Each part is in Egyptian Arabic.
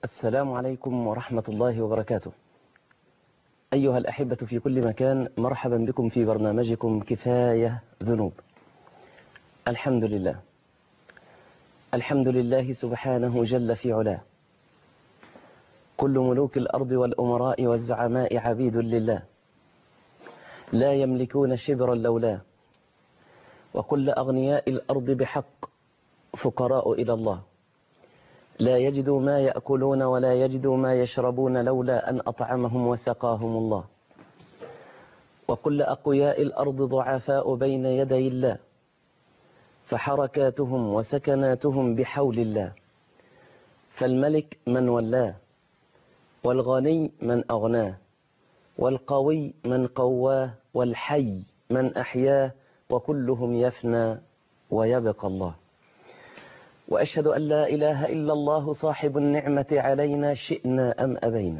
السلام عليكم ورحمة الله وبركاته أيها الأحبة في كل مكان مرحبا بكم في برنامجكم كفاية ذنوب الحمد لله الحمد لله سبحانه جل في علاه كل ملوك الأرض والأمراء والزعماء عبيد لله لا يملكون شبرا لولاه وكل أغنياء الأرض بحق فقراء إلى الله لا يجدوا ما يأكلون ولا يجدوا ما يشربون لولا أن أطعمهم وسقاهم الله وكل أقوياء الأرض ضعفاء بين يدي الله فحركاتهم وسكناتهم بحول الله فالملك من ولاه والغني من أغناه والقوي من قواه والحي من أحياه وكلهم يفنى ويبقى الله وأشهد أن لا إله إلا الله صاحب النعمة علينا شئنا أم أبينا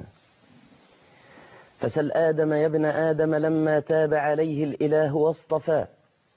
فسل آدم يا ابن آدم لما تاب عليه الإله واصطفاه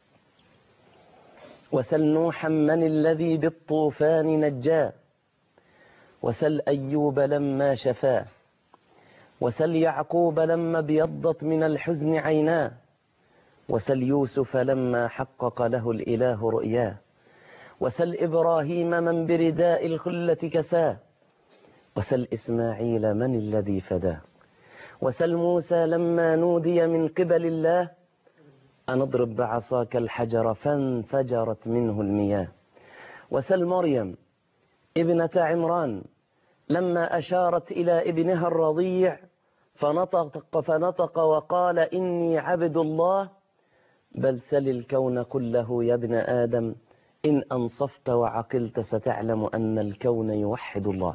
وسل نوحا من الذي بالطوفان نجاه وسل أيوب لما شفاه وسل يعقوب لما ابيضت من الحزن عيناه وسل يوسف لما حقق له الإله رؤياه وسل إبراهيم من برداء الخلة كساه وسل إسماعيل من الذي فداه وسل موسى لما نودي من قبل الله أن اضرب بعصاك الحجر فانفجرت منه المياه وسل مريم ابنة عمران لما أشارت إلى ابنها الرضيع فنطق, فنطق وقال إني عبد الله بل سل الكون كله يا ابن آدم إن أنصفت وعقلت ستعلم أن الكون يوحد الله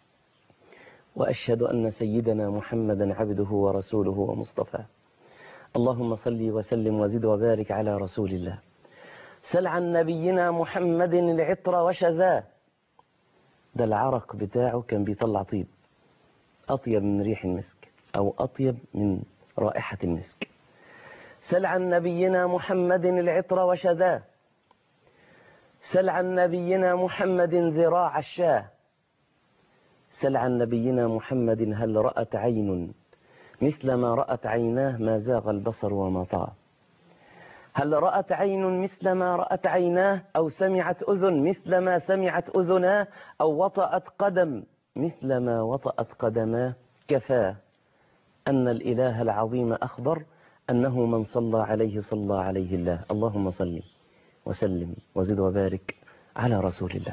وأشهد أن سيدنا محمدا عبده ورسوله ومصطفاه اللهم صل وسلم وزد وبارك على رسول الله سل عن نبينا محمد العطر وشذاه ده العرق بتاعه كان بيطلع طيب أطيب من ريح المسك أو أطيب من رائحة المسك سل عن نبينا محمد العطر وشذاه سل عن نبينا محمد ذراع الشاه سل عن نبينا محمد هل رأت عين مثل ما رأت عيناه ما زاغ البصر وما طغى هل رأت عين مثل ما رأت عيناه أو سمعت أذن مثل ما سمعت أذناه أو وطأت قدم مثل ما وطأت قدماه كفاه أن الإله العظيم أخبر أنه من صلى عليه صلى عليه الله اللهم صل وسلم وزد وبارك على رسول الله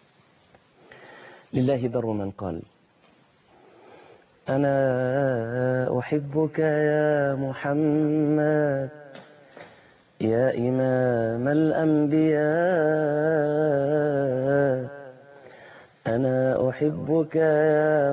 لله بر من قال أنا أحبك يا محمد يا إمام الأنبياء أنا أحبك يا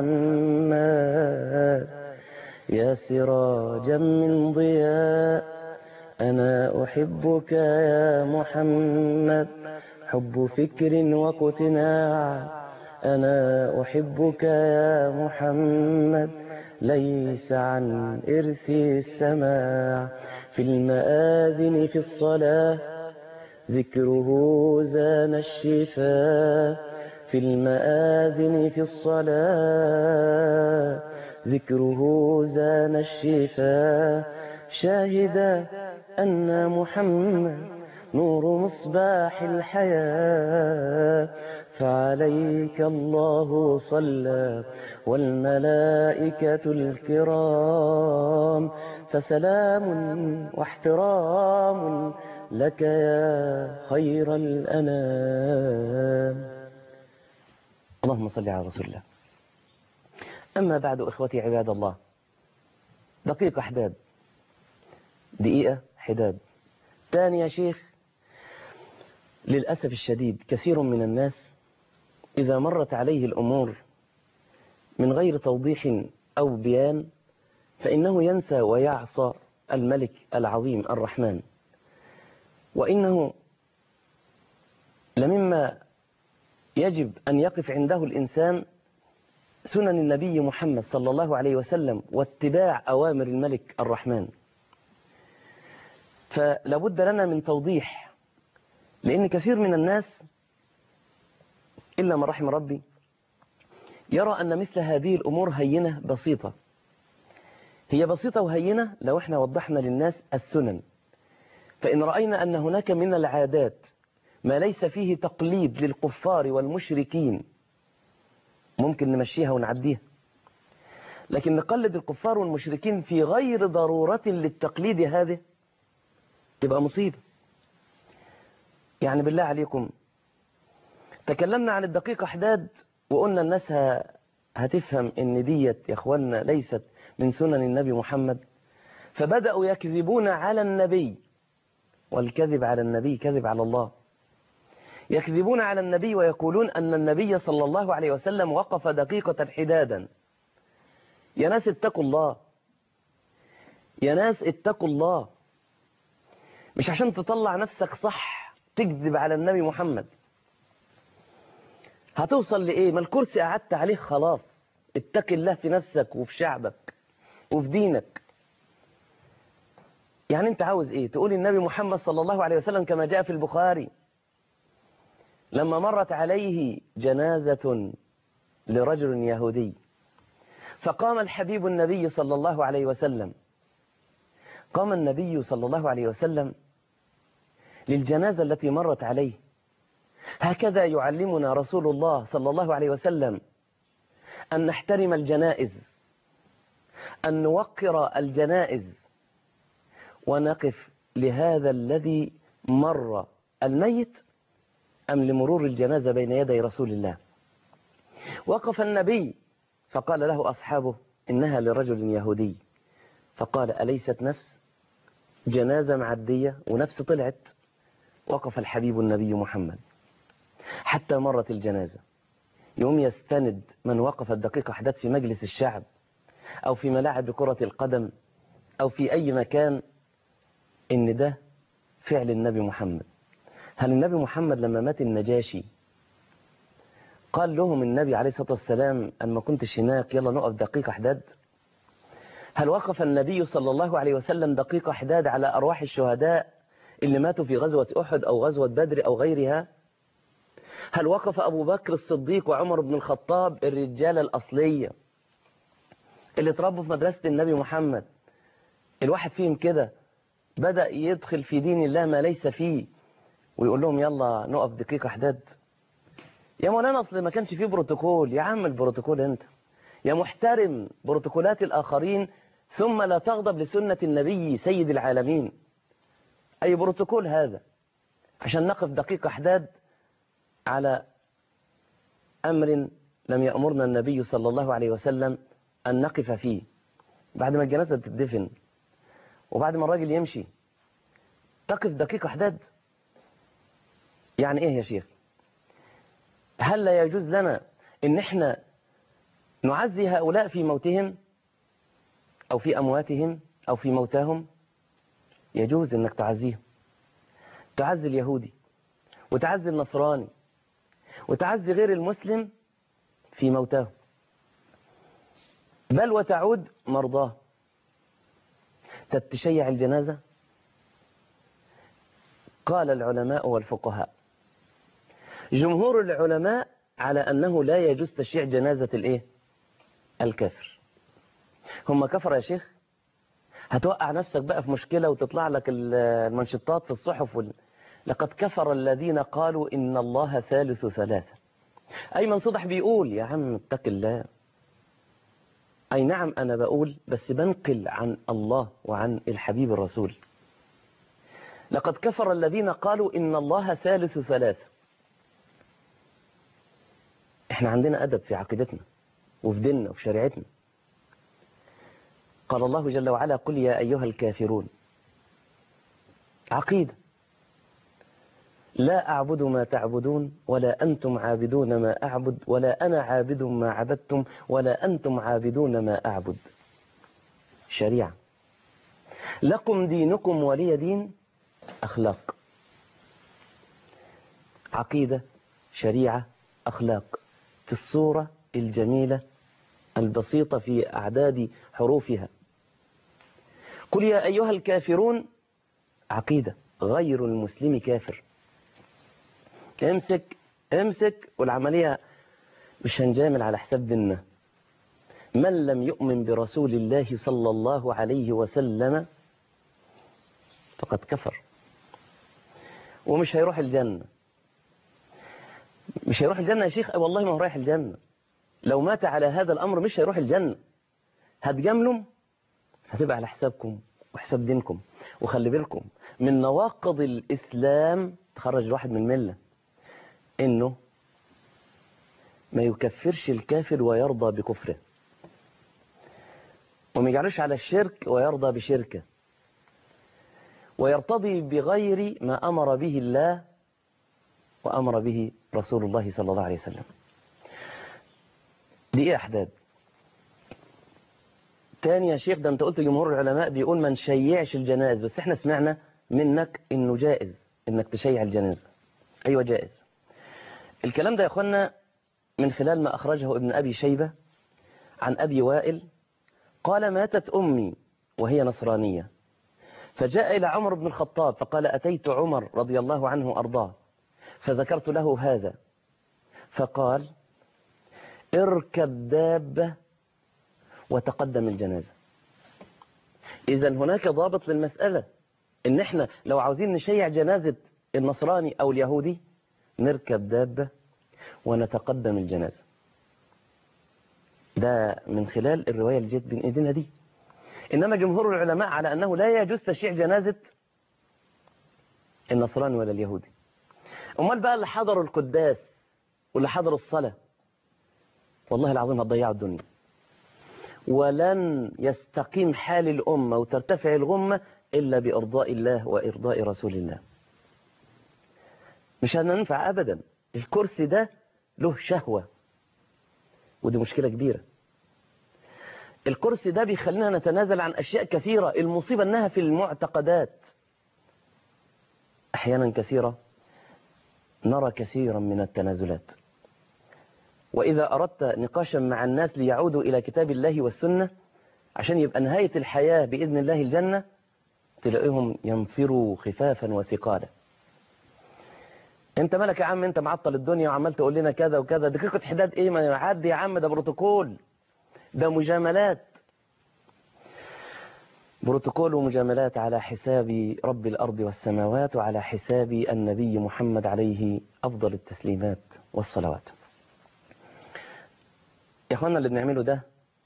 محمد يا سراجا من ضياء أنا أحبك يا محمد حب فكر واقتناع أنا أحبك يا محمد ليس عن إرث السماع في المآذن في الصلاة ذكره زان الشفاء في المآذن في الصلاة ذكره زان الشفاء شاهدا أن محمد نور مصباح الحياة فعليك الله صلى والملائكة الكرام فسلام واحترام لك يا خير الأنام اللهم صل على رسول الله أما بعد إخوتي عباد الله دقيقة حداد دقيقة حداد ثاني يا شيخ للأسف الشديد كثير من الناس إذا مرت عليه الأمور من غير توضيح أو بيان فإنه ينسى ويعصى الملك العظيم الرحمن وإنه لمما يجب أن يقف عنده الإنسان سنن النبي محمد صلى الله عليه وسلم واتباع أوامر الملك الرحمن فلابد لنا من توضيح لأن كثير من الناس إلا من رحم ربي يرى أن مثل هذه الأمور هينة بسيطة هي بسيطة وهينة لو احنا وضحنا للناس السنن فإن رأينا أن هناك من العادات ما ليس فيه تقليد للكفار والمشركين ممكن نمشيها ونعديها لكن نقلد الكفار والمشركين في غير ضرورة للتقليد هذه تبقى مصيبة يعني بالله عليكم تكلمنا عن الدقيقة حداد وقلنا الناس هتفهم ان ديت يا اخوانا ليست من سنن النبي محمد فبدأوا يكذبون على النبي والكذب على النبي كذب على الله يكذبون على النبي ويقولون أن النبي صلى الله عليه وسلم وقف دقيقة حدادا يا ناس اتقوا الله يا ناس اتقوا الله مش عشان تطلع نفسك صح تكذب على النبي محمد هتوصل لإيه ما الكرسي قعدت عليه خلاص اتق الله في نفسك وفي شعبك وفي دينك يعني انت عاوز ايه تقول النبي محمد صلى الله عليه وسلم كما جاء في البخاري لما مرت عليه جنازة لرجل يهودي فقام الحبيب النبي صلى الله عليه وسلم قام النبي صلى الله عليه وسلم للجنازة التي مرت عليه هكذا يعلمنا رسول الله صلى الله عليه وسلم أن نحترم الجنائز أن نوقر الجنائز ونقف لهذا الذي مر الميت أم لمرور الجنازة بين يدي رسول الله وقف النبي فقال له أصحابه إنها لرجل يهودي فقال أليست نفس جنازة معدية ونفس طلعت وقف الحبيب النبي محمد حتى مرت الجنازة يوم يستند من وقف الدقيقة أحداث في مجلس الشعب أو في ملاعب كرة القدم أو في أي مكان إن ده فعل النبي محمد هل النبي محمد لما مات النجاشي قال لهم النبي عليه الصلاة والسلام أن ما كنتش هناك يلا نقف دقيقة حداد هل وقف النبي صلى الله عليه وسلم دقيقة حداد على أرواح الشهداء اللي ماتوا في غزوة أحد أو غزوة بدر أو غيرها هل وقف أبو بكر الصديق وعمر بن الخطاب الرجالة الأصلية اللي تربوا في مدرسة النبي محمد الواحد فيهم كده بدأ يدخل في دين الله ما ليس فيه ويقول لهم يلا نقف دقيقة حداد يا مولانا أصل ما كانش فيه بروتوكول يا عم البروتوكول أنت يا محترم بروتوكولات الآخرين ثم لا تغضب لسنة النبي سيد العالمين أي بروتوكول هذا عشان نقف دقيقة حداد على أمر لم يأمرنا النبي صلى الله عليه وسلم أن نقف فيه بعد ما الجنازة تدفن وبعد ما الراجل يمشي تقف دقيقة حداد يعني ايه يا شيخ هل لا يجوز لنا ان احنا نعزي هؤلاء في موتهم او في امواتهم او في موتاهم يجوز انك تعزيهم تعزي اليهودي وتعزي النصراني وتعزي غير المسلم في موتاه بل وتعود مرضاه تتشيع الجنازة قال العلماء والفقهاء جمهور العلماء على أنه لا يجوز تشييع جنازة الإيه؟ الكافر هم كفر يا شيخ هتوقع نفسك بقى في مشكلة وتطلع لك المنشطات في الصحف وال... لقد كفر الذين قالوا إن الله ثالث ثلاثة أيمن صدح بيقول يا عم اتق الله أي نعم أنا بقول بس بنقل عن الله وعن الحبيب الرسول لقد كفر الذين قالوا إن الله ثالث ثلاثة احنا عندنا أدب في عقيدتنا وفي ديننا وفي شريعتنا قال الله جل وعلا قل يا أيها الكافرون عقيدة لا أعبد ما تعبدون ولا أنتم عابدون ما أعبد ولا أنا عابد ما عبدتم ولا أنتم عابدون ما أعبد شريعة لكم دينكم ولي دين أخلاق عقيدة شريعة أخلاق في الصورة الجميلة البسيطة في أعداد حروفها قل يا أيها الكافرون عقيدة غير المسلم كافر امسك امسك والعملية مش هنجامل على حساب ديننا من لم يؤمن برسول الله صلى الله عليه وسلم فقد كفر ومش هيروح الجنة مش هيروح الجنة يا شيخ والله ما هو رايح الجنة لو مات على هذا الأمر مش هيروح الجنة هتجاملهم هتبقى على حسابكم وحساب دينكم وخلي بالكم من نواقض الإسلام تخرج الواحد من الملة إنه ما يكفرش الكافر ويرضى بكفره وما يجعلش على الشرك ويرضى بشركه ويرتضي بغير ما أمر به الله وأمر به رسول الله صلى الله عليه وسلم دي إيه أحداد تاني يا شيخ ده أنت قلت جمهور العلماء بيقول ما نشيعش الجنائز بس احنا سمعنا منك إنه جائز إنك تشيع الجنازة أيوة جائز الكلام ده يا أخوانا من خلال ما أخرجه ابن أبي شيبة عن أبي وائل قال ماتت أمي وهي نصرانية فجاء إلى عمر بن الخطاب فقال أتيت عمر رضي الله عنه أرضاه فذكرت له هذا فقال اركب دابة وتقدم الجنازة إذا هناك ضابط للمسألة إن إحنا لو عاوزين نشيع جنازة النصراني أو اليهودي نركب دابة ونتقدم الجنازة ده من خلال الرواية اللي جت بين ايدينا دي إنما جمهور العلماء على أنه لا يجوز تشيع جنازة النصراني ولا اليهودي أمال بقى اللي حضروا القداس واللي حضروا الصلاة والله العظيم هتضيعوا الدنيا ولن يستقيم حال الأمة وترتفع الغمة إلا بإرضاء الله وإرضاء رسول الله مش هننفع أبدا الكرسي ده له شهوة ودي مشكلة كبيرة الكرسي ده بيخلينا نتنازل عن أشياء كثيرة المصيبة أنها في المعتقدات أحيانا كثيرة نرى كثيرا من التنازلات وإذا أردت نقاشا مع الناس ليعودوا إلى كتاب الله والسنة عشان يبقى نهاية الحياة بإذن الله الجنة تلاقيهم ينفروا خفافا وثقالا انت مالك يا عم انت معطل الدنيا وعمال تقول لنا كذا وكذا دقيقة حداد ايه ما يعدي يا عم ده بروتوكول ده مجاملات بروتوكول ومجاملات على حساب رب الأرض والسماوات وعلى حساب النبي محمد عليه أفضل التسليمات والصلوات يا أخوانا اللي بنعمله ده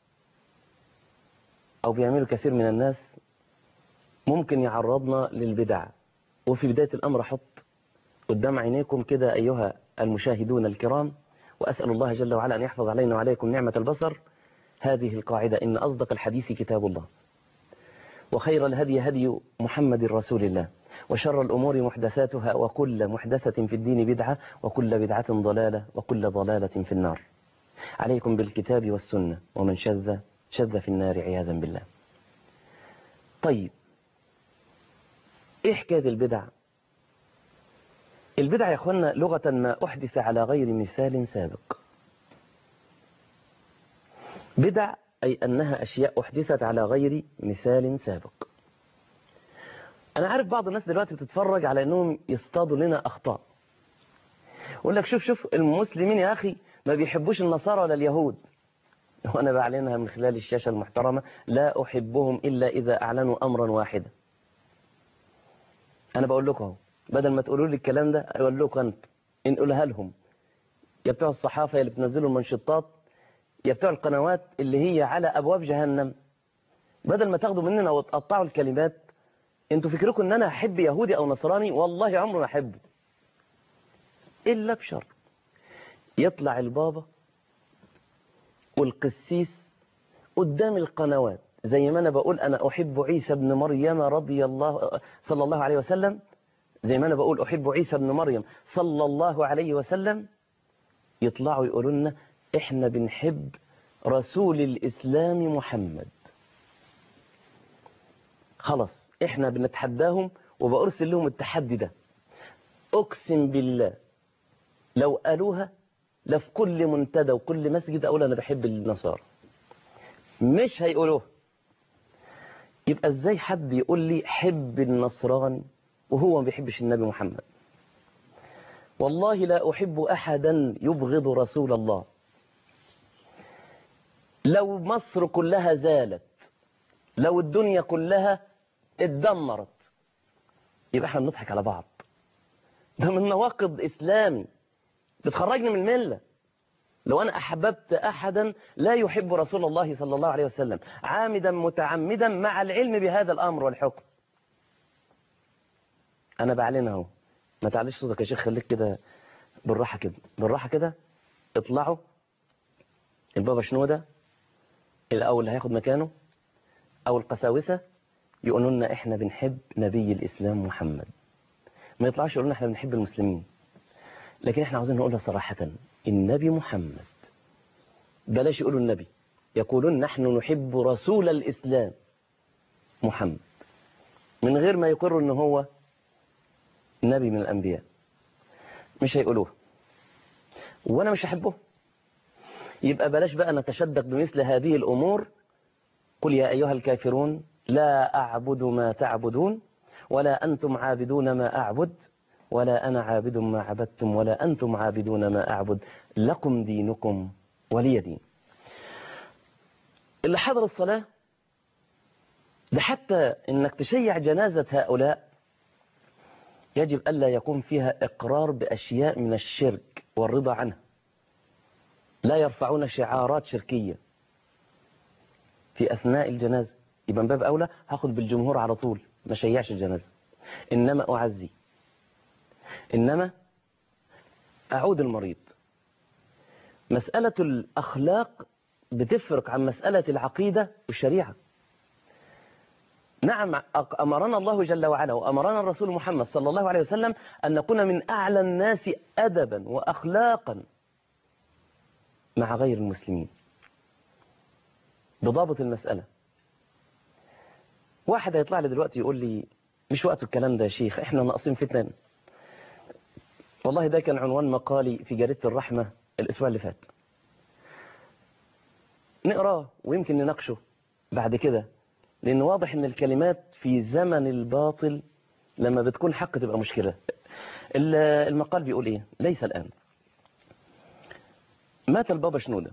أو بيعمله كثير من الناس ممكن يعرضنا للبدع وفي بداية الأمر أحط قدام عينيكم كده أيها المشاهدون الكرام وأسأل الله جل وعلا أن يحفظ علينا وعليكم نعمة البصر هذه القاعدة إن أصدق الحديث كتاب الله وخير الهدي هدي محمد رسول الله وشر الأمور محدثاتها وكل محدثة في الدين بدعة وكل بدعة ضلالة وكل ضلالة في النار عليكم بالكتاب والسنة ومن شذ شذ في النار عياذا بالله طيب إيه حكاية البدع البدع يا أخوانا لغة ما أحدث على غير مثال سابق بدع أي أنها أشياء أحدثت على غير مثال سابق أنا عارف بعض الناس دلوقتي بتتفرج على أنهم يصطادوا لنا أخطاء يقول لك شوف شوف المسلمين يا أخي ما بيحبوش النصارى ولا اليهود وأنا بعلنها من خلال الشاشة المحترمة لا أحبهم إلا إذا أعلنوا أمرا واحدا أنا بقول لكم بدل ما تقولوا لي الكلام ده أقول لكم أنت انقلها لهم يا بتوع الصحافة اللي بتنزلوا المنشطات يا بتوع القنوات اللي هي على أبواب جهنم بدل ما تاخدوا مننا وتقطعوا الكلمات انتوا فكركم ان انا احب يهودي او نصراني والله عمري ما احبه الا بشر يطلع البابا والقسيس قدام القنوات زي ما انا بقول انا احب عيسى ابن مريم رضي الله صلى الله عليه وسلم زي ما انا بقول احب عيسى ابن مريم صلى الله عليه وسلم يطلعوا يقولوا لنا احنا بنحب رسول الاسلام محمد خلاص احنا بنتحداهم وبأرسل لهم التحدي ده اقسم بالله لو قالوها لفي كل منتدى وكل مسجد اقول انا بحب النصارى مش هيقولوها يبقى ازاي حد يقول لي حب النصراني وهو ما بيحبش النبي محمد والله لا أحب أحدا يبغض رسول الله لو مصر كلها زالت لو الدنيا كلها اتدمرت يبقى احنا بنضحك على بعض ده من نواقض إسلامي بتخرجني من الملة لو أنا أحببت أحدا لا يحب رسول الله صلى الله عليه وسلم عامدا متعمدا مع العلم بهذا الأمر والحكم أنا بعلن اهو ما تعليش صوتك يا شيخ خليك كده بالراحة كده بالراحة كده اطلعوا البابا شنودة الأول اللي هياخد مكانه أو القساوسة يقولوا لنا إحنا بنحب نبي الإسلام محمد ما يطلعش يقولوا لنا إحنا بنحب المسلمين لكن إحنا عاوزين نقولها صراحة النبي محمد بلاش يقولوا النبي يقولون نحن نحب رسول الإسلام محمد من غير ما يقروا إن هو نبي من الأنبياء مش هيقولوه وأنا مش هحبه يبقى بلاش بقى نتشدق بمثل هذه الأمور قل يا أيها الكافرون لا أعبد ما تعبدون ولا أنتم عابدون ما أعبد ولا أنا عابد ما عبدتم ولا أنتم عابدون ما أعبد لكم دينكم ولي دين اللي حضر الصلاة ده حتى إنك تشيع جنازة هؤلاء يجب ألا يكون فيها إقرار بأشياء من الشرك والرضا عنها لا يرفعون شعارات شركية في أثناء الجنازة يبقى من باب أولى هاخد بالجمهور على طول ما شيعش الجنازة إنما أعزي إنما أعود المريض مسألة الأخلاق بتفرق عن مسألة العقيدة والشريعة نعم أمرنا الله جل وعلا وأمرنا الرسول محمد صلى الله عليه وسلم أن نكون من أعلى الناس أدبا وأخلاقا مع غير المسلمين بضابط المسألة واحد هيطلع لي دلوقتي يقول لي مش وقت الكلام ده يا شيخ احنا ناقصين فتن والله ده كان عنوان مقالي في جريدة الرحمة الأسبوع اللي فات نقراه ويمكن نناقشه بعد كده لأن واضح أن الكلمات في زمن الباطل لما بتكون حق تبقى مشكلة المقال بيقول إيه ليس الآن مات البابا شنودة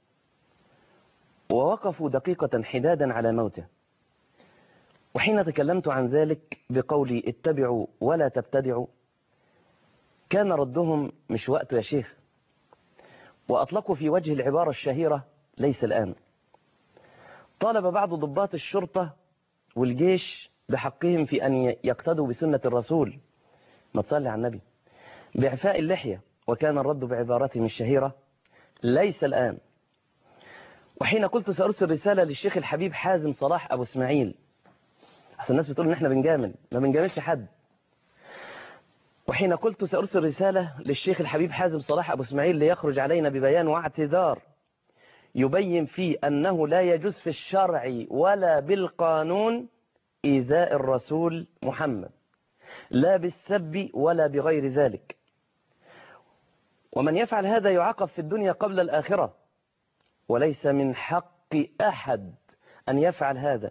ووقفوا دقيقة حدادا على موته وحين تكلمت عن ذلك بقولي اتبعوا ولا تبتدعوا كان ردهم مش وقت يا شيخ وأطلقوا في وجه العبارة الشهيرة ليس الآن طالب بعض ضباط الشرطة والجيش بحقهم في أن يقتدوا بسنة الرسول ما تصلي على النبي بإعفاء اللحية وكان الرد بعبارتهم الشهيرة ليس الآن وحين قلت سأرسل رسالة للشيخ الحبيب حازم صلاح أبو اسماعيل أحسن الناس بتقول إن إحنا بنجامل ما بنجاملش حد وحين قلت سأرسل رسالة للشيخ الحبيب حازم صلاح أبو اسماعيل ليخرج علينا ببيان واعتذار يبين فيه أنه لا يجوز في الشرع ولا بالقانون إيذاء الرسول محمد لا بالسب ولا بغير ذلك ومن يفعل هذا يعاقب في الدنيا قبل الآخرة وليس من حق أحد أن يفعل هذا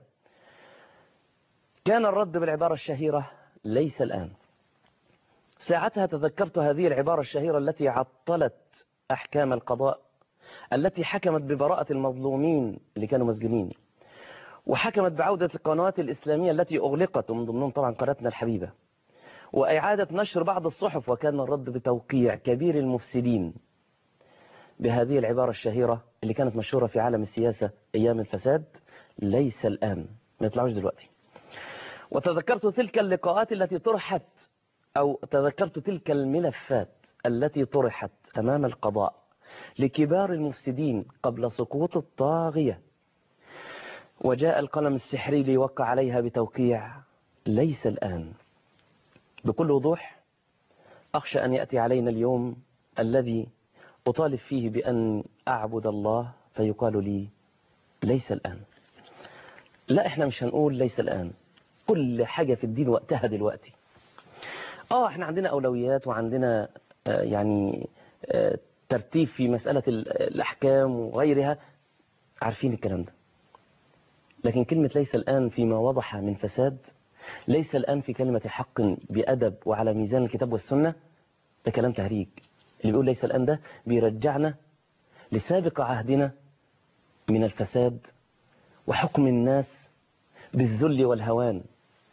كان الرد بالعبارة الشهيرة ليس الآن ساعتها تذكرت هذه العبارة الشهيرة التي عطلت أحكام القضاء التي حكمت ببراءة المظلومين اللي كانوا مسجونين وحكمت بعودة القنوات الإسلامية التي أغلقت ومن ضمنهم طبعا قناتنا الحبيبة وإعادة نشر بعض الصحف وكان الرد بتوقيع كبير المفسدين بهذه العبارة الشهيرة اللي كانت مشهورة في عالم السياسة أيام الفساد ليس الآن ما يطلعوش دلوقتي وتذكرت تلك اللقاءات التي طرحت أو تذكرت تلك الملفات التي طرحت أمام القضاء لكبار المفسدين قبل سقوط الطاغية وجاء القلم السحري ليوقع عليها بتوقيع ليس الآن بكل وضوح أخشى أن يأتي علينا اليوم الذي أطالب فيه بأن أعبد الله فيقال لي ليس الآن لا احنا مش هنقول ليس الآن كل حاجة في الدين وقتها دلوقتي اه احنا عندنا أولويات وعندنا آه يعني آه ترتيب في مسألة الأحكام وغيرها عارفين الكلام ده لكن كلمة ليس الآن فيما وضح من فساد ليس الآن في كلمة حق بأدب وعلى ميزان الكتاب والسنة ده كلام تهريج اللي بيقول ليس الآن ده بيرجعنا لسابق عهدنا من الفساد وحكم الناس بالذل والهوان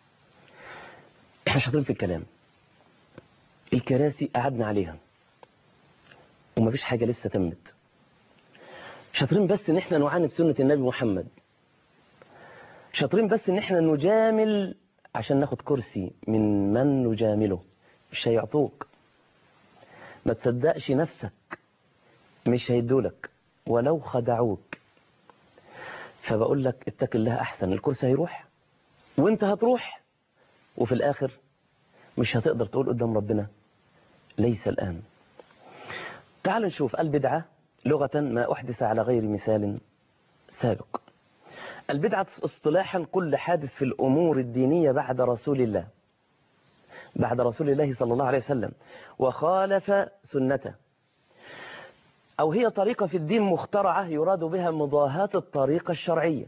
احنا شاطرين في الكلام الكراسي قعدنا عليها ومفيش حاجة لسه تمت شاطرين بس ان احنا نعاند سنة النبي محمد شاطرين بس ان احنا نجامل عشان ناخد كرسي من من نجامله مش هيعطوك ما تصدقش نفسك مش هيدولك ولو خدعوك فبقول لك اتق الله احسن الكرسي هيروح وانت هتروح وفي الاخر مش هتقدر تقول قدام ربنا ليس الان تعال نشوف البدعة لغة ما أحدث على غير مثال سابق البدعة اصطلاحا كل حادث في الأمور الدينية بعد رسول الله بعد رسول الله صلى الله عليه وسلم وخالف سنته أو هي طريقة في الدين مخترعة يراد بها مضاهاة الطريقة الشرعية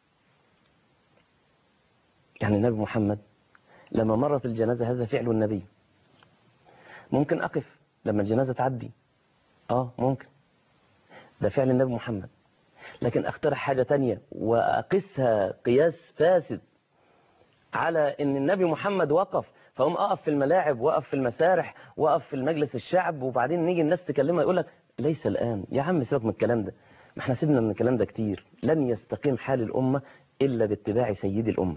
يعني النبي محمد لما مرت الجنازة هذا فعل النبي ممكن أقف لما الجنازة تعدي آه ممكن ده فعل النبي محمد لكن اخترع حاجة تانية وأقسها قياس فاسد على ان النبي محمد وقف فهم اقف في الملاعب وقف في المسارح وقف في المجلس الشعب وبعدين نيجي الناس تكلمها يقول لك ليس الآن يا عم سيبك من الكلام ده ما احنا سيبنا من الكلام ده كتير لن يستقيم حال الأمة إلا باتباع سيد الأمة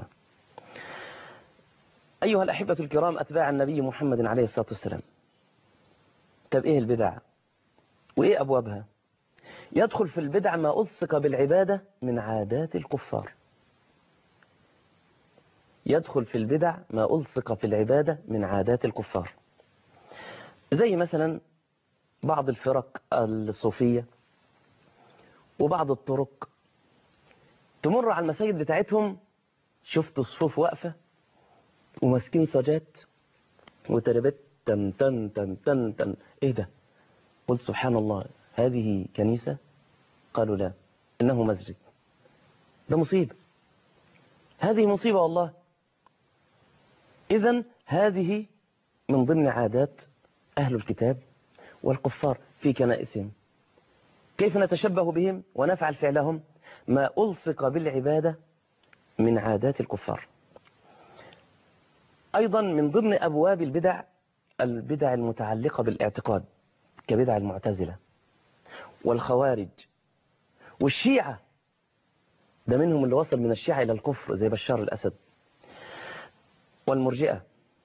أيها الأحبة الكرام أتباع النبي محمد عليه الصلاة والسلام طب إيه البدع وإيه أبوابها يدخل في البدع ما ألصق بالعبادة من عادات الكفار يدخل في البدع ما ألصق في العبادة من عادات الكفار زي مثلا بعض الفرق الصوفية وبعض الطرق تمر على المساجد بتاعتهم شفت صفوف واقفة وماسكين سجات وتربت تن تن تن تن تن ايه ده قلت سبحان الله هذه كنيسة قالوا لا إنه مسجد ده مصيبة هذه مصيبة والله إذا هذه من ضمن عادات أهل الكتاب والكفار في كنائسهم كيف نتشبه بهم ونفعل فعلهم ما ألصق بالعبادة من عادات الكفار أيضا من ضمن أبواب البدع البدع المتعلقة بالاعتقاد كبدع المعتزلة والخوارج والشيعة ده منهم اللي وصل من الشيعة إلى الكفر زي بشار الأسد والمرجئة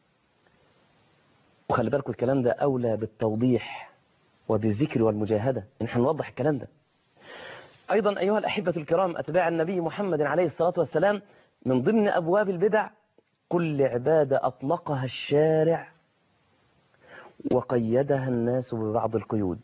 وخلي بالكم الكلام ده أولى بالتوضيح وبالذكر والمجاهدة إن احنا نوضح الكلام ده أيضا أيها الأحبة الكرام أتباع النبي محمد عليه الصلاة والسلام من ضمن أبواب البدع كل عبادة أطلقها الشارع وقيدها الناس ببعض القيود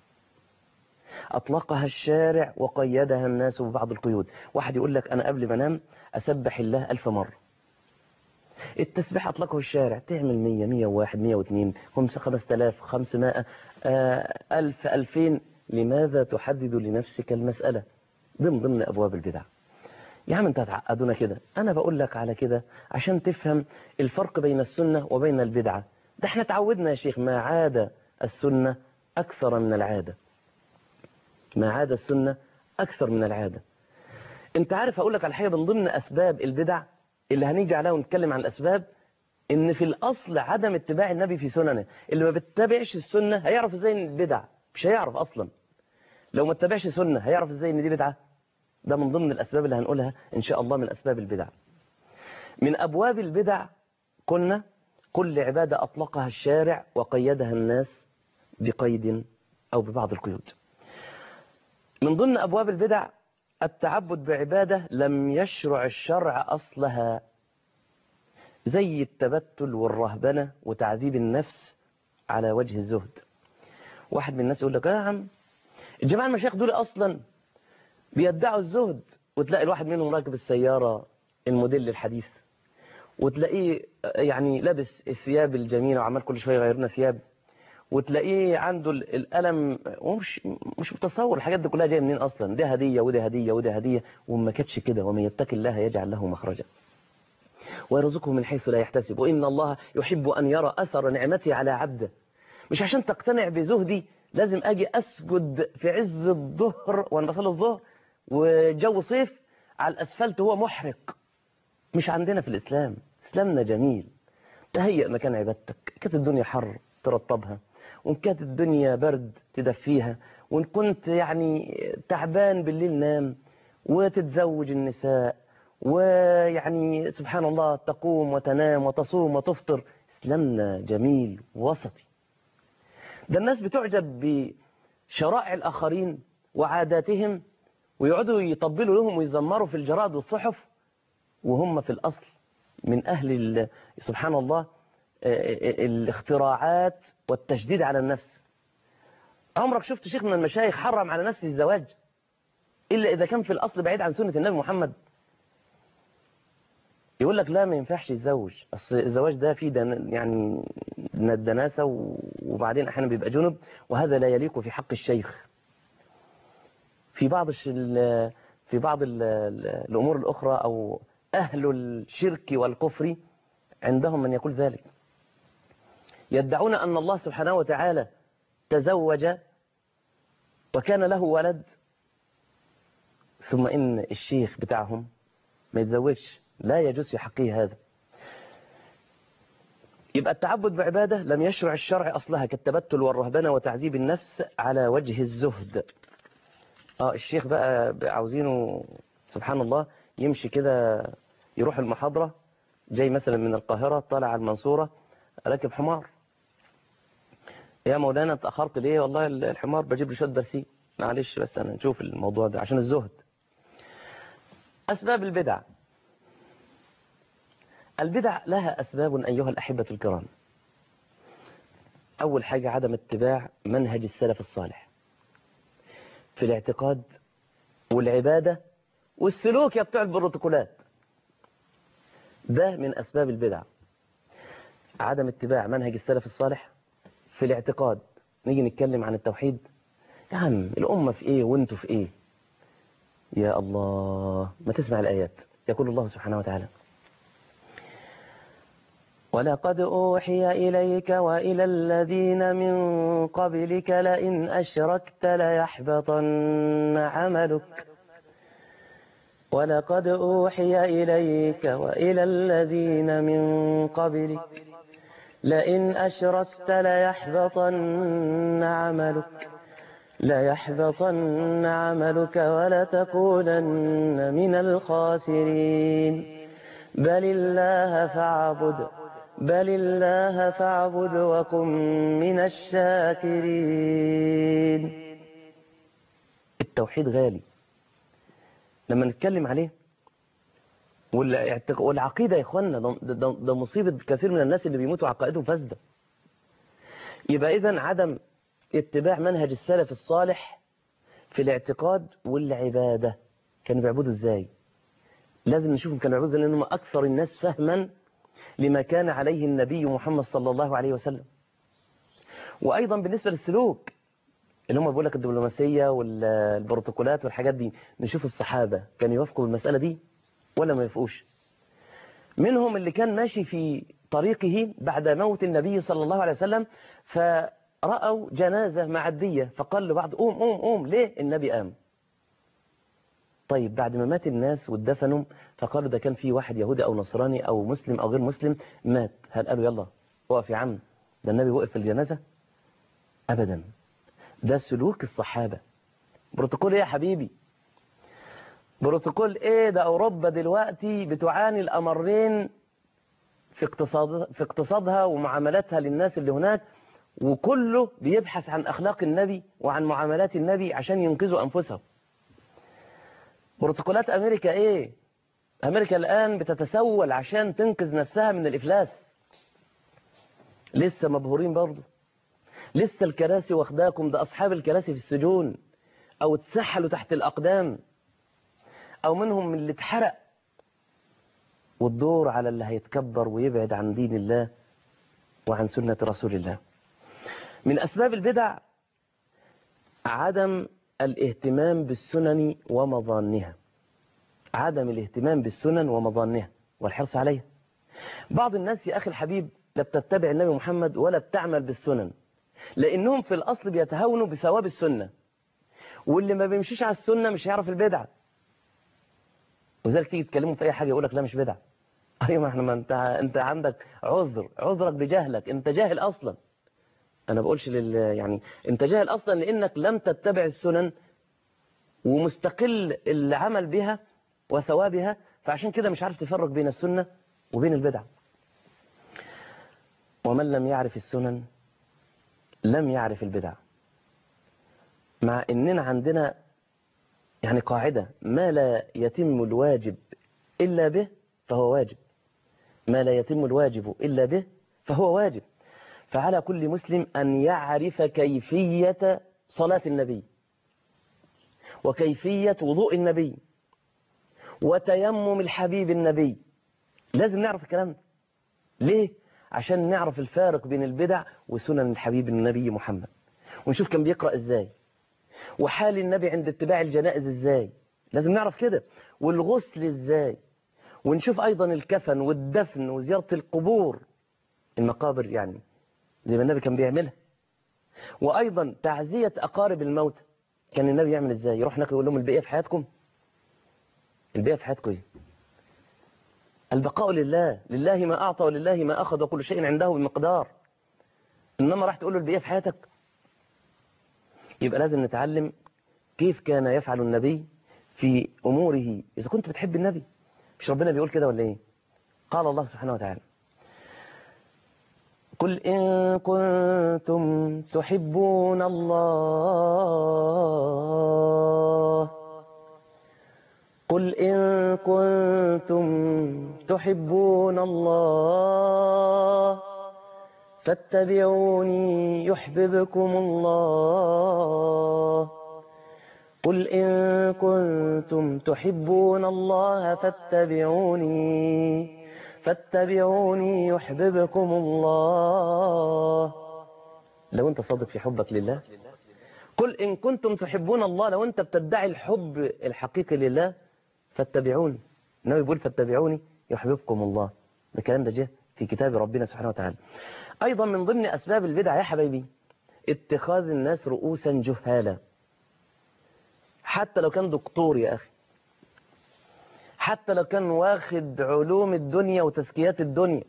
أطلقها الشارع وقيدها الناس ببعض القيود واحد يقول لك أنا قبل ما انام أسبح الله ألف مرة التسبيح أطلقه الشارع تعمل مية مية واحد مية واثنين خمسة خمس تلاف خمسمائة ألف ألفين لماذا تحدد لنفسك المسألة ضمن ضمن أبواب البدع يا عم انت هتعقدونا كده انا بقول لك على كده عشان تفهم الفرق بين السنة وبين البدعة ده احنا تعودنا يا شيخ ما عاد السنة اكثر من العادة ما عاد السنة اكثر من العادة انت عارف اقول لك على حاجة من ضمن اسباب البدع اللي هنيجي عليها ونتكلم عن الاسباب ان في الاصل عدم اتباع النبي في سننه اللي ما بيتبعش السنة هيعرف ازاي ان البدع مش هيعرف اصلا لو ما اتبعش سنة هيعرف ازاي ان دي بدعة ده من ضمن الأسباب اللي هنقولها إن شاء الله من أسباب البدع من أبواب البدع قلنا كل عبادة أطلقها الشارع وقيدها الناس بقيد أو ببعض القيود من ضمن أبواب البدع التعبد بعبادة لم يشرع الشرع أصلها زي التبتل والرهبنة وتعذيب النفس على وجه الزهد واحد من الناس يقول لك يا عم الجماعة المشايخ دول أصلا بيدعوا الزهد وتلاقي الواحد منهم راكب السيارة الموديل الحديث وتلاقيه يعني لابس الثياب الجميلة وعمال كل شوية يغيرنا ثياب وتلاقيه عنده الألم ومش مش متصور الحاجات دي كلها جايه منين أصلا ده هدية وده هدية وده هدية وما كانتش كده ومن يتقي الله يجعل له مخرجا ويرزقه من حيث لا يحتسب وإن الله يحب أن يرى أثر نعمته على عبده مش عشان تقتنع بزهدي لازم أجي أسجد في عز الظهر وأنا بصلي الظهر وجو صيف على الأسفلت هو محرق مش عندنا في الإسلام إسلامنا جميل تهيئ مكان عبادتك كانت الدنيا حر ترطبها وإن كانت الدنيا برد تدفيها وإن كنت يعني تعبان بالليل نام وتتزوج النساء ويعني سبحان الله تقوم وتنام وتصوم وتفطر إسلامنا جميل وسطي ده الناس بتعجب بشرائع الآخرين وعاداتهم ويقعدوا يطبلوا لهم ويزمروا في الجرائد والصحف وهم في الأصل من أهل سبحان الله الاختراعات والتشديد على النفس عمرك شفت شيخ من المشايخ حرم على نفسه الزواج إلا إذا كان في الأصل بعيد عن سنة النبي محمد يقول لك لا ما ينفعش يتزوج اصل الزواج ده فيه دن يعني من الدناسة وبعدين أحيانا بيبقى جنب وهذا لا يليق في حق الشيخ في بعض في بعض ال الأمور الأخرى أو أهل الشرك والكفر عندهم من يقول ذلك يدعون أن الله سبحانه وتعالى تزوج وكان له ولد ثم إن الشيخ بتاعهم ما يتزوجش لا يجوز في حقه هذا يبقى التعبد بعبادة لم يشرع الشرع أصلها كالتبتل والرهبنة وتعذيب النفس على وجه الزهد آه الشيخ بقى عاوزينه سبحان الله يمشي كده يروح المحاضرة جاي مثلا من القاهرة طالع على المنصورة راكب حمار يا مولانا اتأخرت ليه والله الحمار بجيب له شويه برسيم معلش بس أنا نشوف الموضوع ده عشان الزهد أسباب البدع البدع لها أسباب أيها الأحبة الكرام أول حاجة عدم اتباع منهج السلف الصالح في الاعتقاد والعبادة والسلوك يا بتوع البروتوكولات ده من أسباب البدع عدم اتباع منهج السلف الصالح في الاعتقاد نيجي نتكلم عن التوحيد يا عم الأمة في إيه وانتوا في إيه يا الله ما تسمع الآيات يقول الله سبحانه وتعالى ولقد أوحي إليك وإلى الذين من قبلك لئن أشركت ليحبطن عملك ولقد أوحي إليك وإلى الذين من قبلك لئن أشركت ليحبطن عملك ليحبطن عملك ولتكونن من الخاسرين بل الله فاعبد بل الله فاعبد وكن من الشاكرين التوحيد غالي لما نتكلم عليه والعقيدة يا إخوانا ده, ده, ده مصيبة كثير من الناس اللي بيموتوا عقائدهم فاسدة يبقى إذن عدم اتباع منهج السلف الصالح في الاعتقاد والعبادة كانوا بيعبدوا ازاي لازم نشوفهم كانوا بيعبدوا ازاي لأنهم أكثر الناس فهما لما كان عليه النبي محمد صلى الله عليه وسلم وأيضا بالنسبة للسلوك اللي هم بيقول لك الدبلوماسية والبروتوكولات والحاجات دي نشوف الصحابة كانوا يوافقوا بالمسألة دي ولا ما يوافقوش منهم اللي كان ماشي في طريقه بعد موت النبي صلى الله عليه وسلم فرأوا جنازة معدية فقال لبعض قوم قوم قوم ليه النبي قام طيب بعد ما مات الناس واتدفنوا فقالوا ده كان في واحد يهودي أو نصراني أو مسلم أو غير مسلم مات هل قالوا يلا وقف يا عم ده النبي وقف في الجنازة أبدا ده سلوك الصحابة بروتوكول ايه يا حبيبي بروتوكول ايه ده اوروبا دلوقتي بتعاني الامرين في اقتصاد في اقتصادها ومعاملاتها للناس اللي هناك وكله بيبحث عن اخلاق النبي وعن معاملات النبي عشان ينقذوا انفسهم بروتوكولات امريكا ايه امريكا الان بتتسول عشان تنقذ نفسها من الافلاس لسه مبهورين برضه لسه الكراسي واخداكم ده أصحاب الكراسي في السجون أو اتسحلوا تحت الأقدام أو منهم اللي اتحرق والدور على اللي هيتكبر ويبعد عن دين الله وعن سنة رسول الله من أسباب البدع عدم الاهتمام بالسنن ومظانها عدم الاهتمام بالسنن ومظانها والحرص عليها بعض الناس يا أخي الحبيب لا بتتبع النبي محمد ولا بتعمل بالسنن لأنهم في الأصل بيتهاونوا بثواب السنة واللي ما بيمشيش على السنة مش هيعرف البدعة وذلك تيجي تكلمه في اي حاجه يقول لك لا مش بدعه ايوه ما احنا ما انت انت عندك عذر عذرك بجهلك انت جاهل اصلا انا بقولش لل يعني انت جاهل اصلا لانك لم تتبع السنن ومستقل العمل بها وثوابها فعشان كده مش عارف تفرق بين السنه وبين البدعه ومن لم يعرف السنن لم يعرف البدع مع اننا عندنا يعني قاعدة ما لا يتم الواجب إلا به فهو واجب ما لا يتم الواجب إلا به فهو واجب فعلى كل مسلم أن يعرف كيفية صلاة النبي وكيفية وضوء النبي وتيمم الحبيب النبي لازم نعرف الكلام ده ليه؟ عشان نعرف الفارق بين البدع وسنن الحبيب النبي محمد ونشوف كان بيقرأ ازاي وحال النبي عند اتباع الجنائز ازاي لازم نعرف كده والغسل ازاي ونشوف ايضا الكفن والدفن وزيارة القبور المقابر يعني زي ما النبي كان بيعملها وايضا تعزية اقارب الموت كان النبي يعمل ازاي يروح هناك يقول لهم البقية في حياتكم البقية في حياتكم ايه البقاء لله لله ما أعطى ولله ما أخذ وكل شيء عنده بمقدار إنما راح تقول له البقية في حياتك يبقى لازم نتعلم كيف كان يفعل النبي في أموره إذا كنت بتحب النبي مش ربنا بيقول كده ولا إيه قال الله سبحانه وتعالى قل إن كنتم تحبون الله قل إن كنتم تحبون الله فاتبعوني يحببكم الله قل إن كنتم تحبون الله فاتبعوني فاتبعوني يحببكم الله لو انت صادق في حبك لله قل إن كنتم تحبون الله لو انت بتدعي الحب الحقيقي لله فاتبعوني النبي بيقول فاتبعوني يحببكم الله ده الكلام ده جه في كتاب ربنا سبحانه وتعالى أيضا من ضمن أسباب البدع يا حبايبي اتخاذ الناس رؤوسا جهالا حتى لو كان دكتور يا أخي حتى لو كان واخد علوم الدنيا وتزكيات الدنيا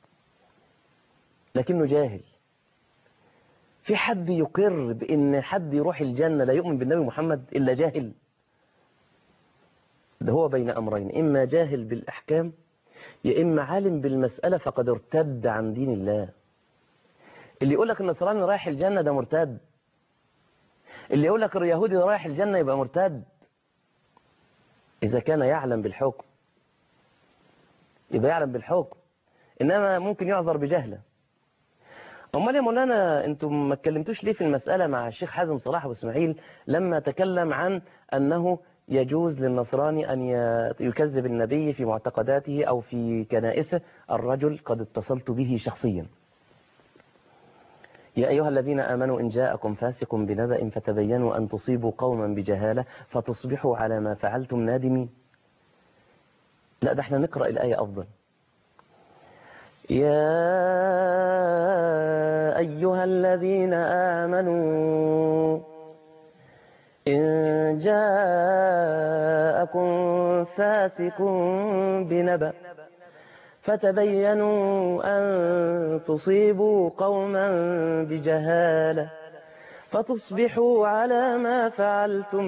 لكنه جاهل في حد يقر بأن حد يروح الجنة لا يؤمن بالنبي محمد إلا جاهل ده هو بين أمرين إما جاهل بالأحكام يا إما عالم بالمسألة فقد ارتد عن دين الله اللي يقول لك النصراني رايح الجنة ده مرتد اللي يقول لك اليهودي رايح الجنة يبقى مرتد إذا كان يعلم بالحكم يبقى يعلم بالحكم إنما ممكن يعذر بجهله أمال يا مولانا أنتم ما اتكلمتوش ليه في المسألة مع الشيخ حازم صلاح أبو إسماعيل لما تكلم عن أنه يجوز للنصراني أن يكذب النبي في معتقداته أو في كنائسه الرجل قد اتصلت به شخصيا يا أيها الذين آمنوا إن جاءكم فاسق بنبأ فتبينوا أن تصيبوا قوما بجهالة فتصبحوا على ما فعلتم نادمين لا ده احنا نقرأ الآية أفضل يا أيها الذين آمنوا إن جاءكم فاسق بنبأ فتبينوا أن تصيبوا قوما بجهالة فتصبحوا على ما فعلتم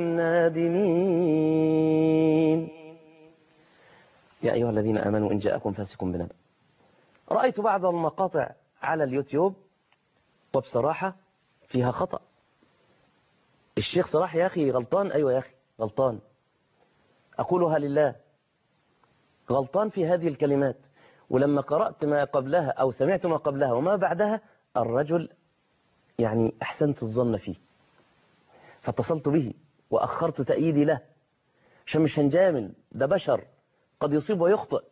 نادمين يا أيها الذين آمنوا إن جاءكم فاسق بنبأ رأيت بعض المقاطع على اليوتيوب وبصراحة فيها خطأ الشيخ صلاح يا أخي غلطان أيوة يا أخي غلطان أقولها لله غلطان في هذه الكلمات ولما قرأت ما قبلها أو سمعت ما قبلها وما بعدها الرجل يعني أحسنت الظن فيه فاتصلت به وأخرت تأييدي له عشان مش هنجامل ده بشر قد يصيب ويخطئ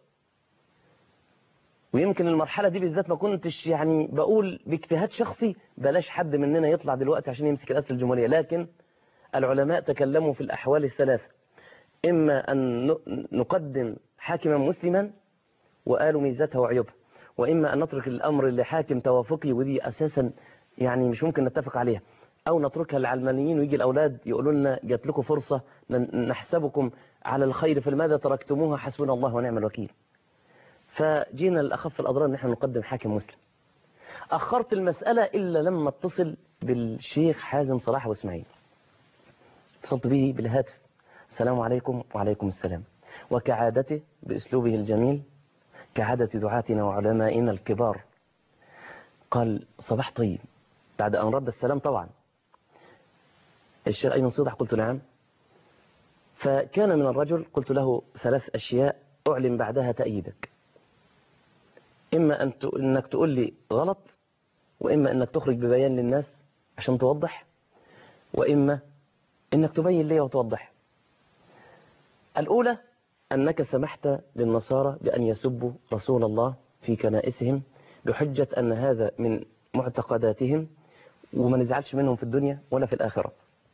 ويمكن المرحلة دي بالذات ما كنتش يعني بقول باجتهاد شخصي بلاش حد مننا يطلع دلوقتي عشان يمسك رئاسة الجمهورية لكن العلماء تكلموا في الأحوال الثلاثة إما أن نقدم حاكما مسلما وقالوا ميزاتها وعيوبها وإما أن نترك الأمر لحاكم توافقي ودي أساسا يعني مش ممكن نتفق عليها أو نتركها للعلمانيين ويجي الأولاد يقولوا لنا جات لكم فرصة نحسبكم على الخير فلماذا تركتموها حسبنا الله ونعم الوكيل فجينا لأخف الأضرار ان احنا نقدم حاكم مسلم أخرت المسألة إلا لما اتصل بالشيخ حازم صلاح واسماعيل اتصلت به بالهاتف السلام عليكم وعليكم السلام وكعادته بأسلوبه الجميل كعادة دعاتنا وعلمائنا الكبار قال صباح طيب بعد أن رد السلام طبعا الشيخ أيمن صيدح قلت نعم فكان من الرجل قلت له ثلاث أشياء أعلن بعدها تأييدك إما أن أنك تقول لي غلط وإما أنك تخرج ببيان للناس عشان توضح وإما أنك تبين لي وتوضح الأولى أنك سمحت للنصارى بأن يسبوا رسول الله في كنائسهم بحجة أن هذا من معتقداتهم وما نزعلش منهم في الدنيا ولا في الآخرة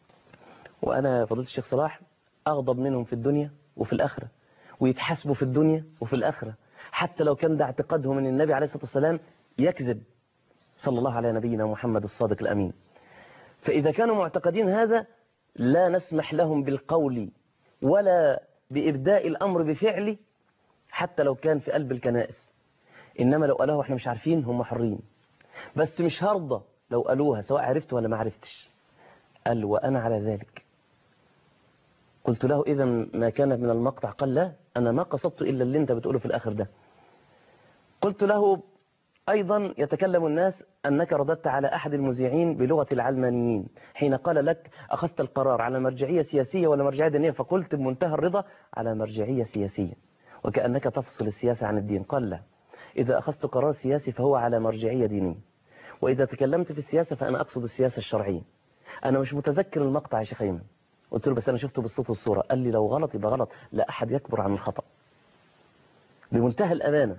وأنا فضلت الشيخ صلاح أغضب منهم في الدنيا وفي الآخرة ويتحاسبوا في الدنيا وفي الآخرة حتى لو كان ده اعتقادهم ان النبي عليه الصلاة والسلام يكذب صلى الله على نبينا محمد الصادق الأمين فإذا كانوا معتقدين هذا لا نسمح لهم بالقول ولا بإبداء الأمر بفعل حتى لو كان في قلب الكنائس إنما لو قالوها احنا مش عارفين هم حرين بس مش هرضى لو قالوها سواء عرفت ولا ما عرفتش قال وأنا على ذلك قلت له إذا ما كان من المقطع قال لا أنا ما قصدت إلا اللي أنت بتقوله في الآخر ده قلت له أيضا يتكلم الناس أنك رددت على أحد المذيعين بلغة العلمانيين حين قال لك أخذت القرار على مرجعية سياسية ولا مرجعية دينية فقلت بمنتهى الرضا على مرجعية سياسية وكأنك تفصل السياسة عن الدين قال لا إذا أخذت قرار سياسي فهو على مرجعية دينية وإذا تكلمت في السياسة فأنا أقصد السياسة الشرعية أنا مش متذكر المقطع يا شيخ أيمن قلت له بس أنا شفته بالصوت والصورة قال لي لو غلط يبقى غلط لا أحد يكبر عن الخطأ بمنتهى الأمانة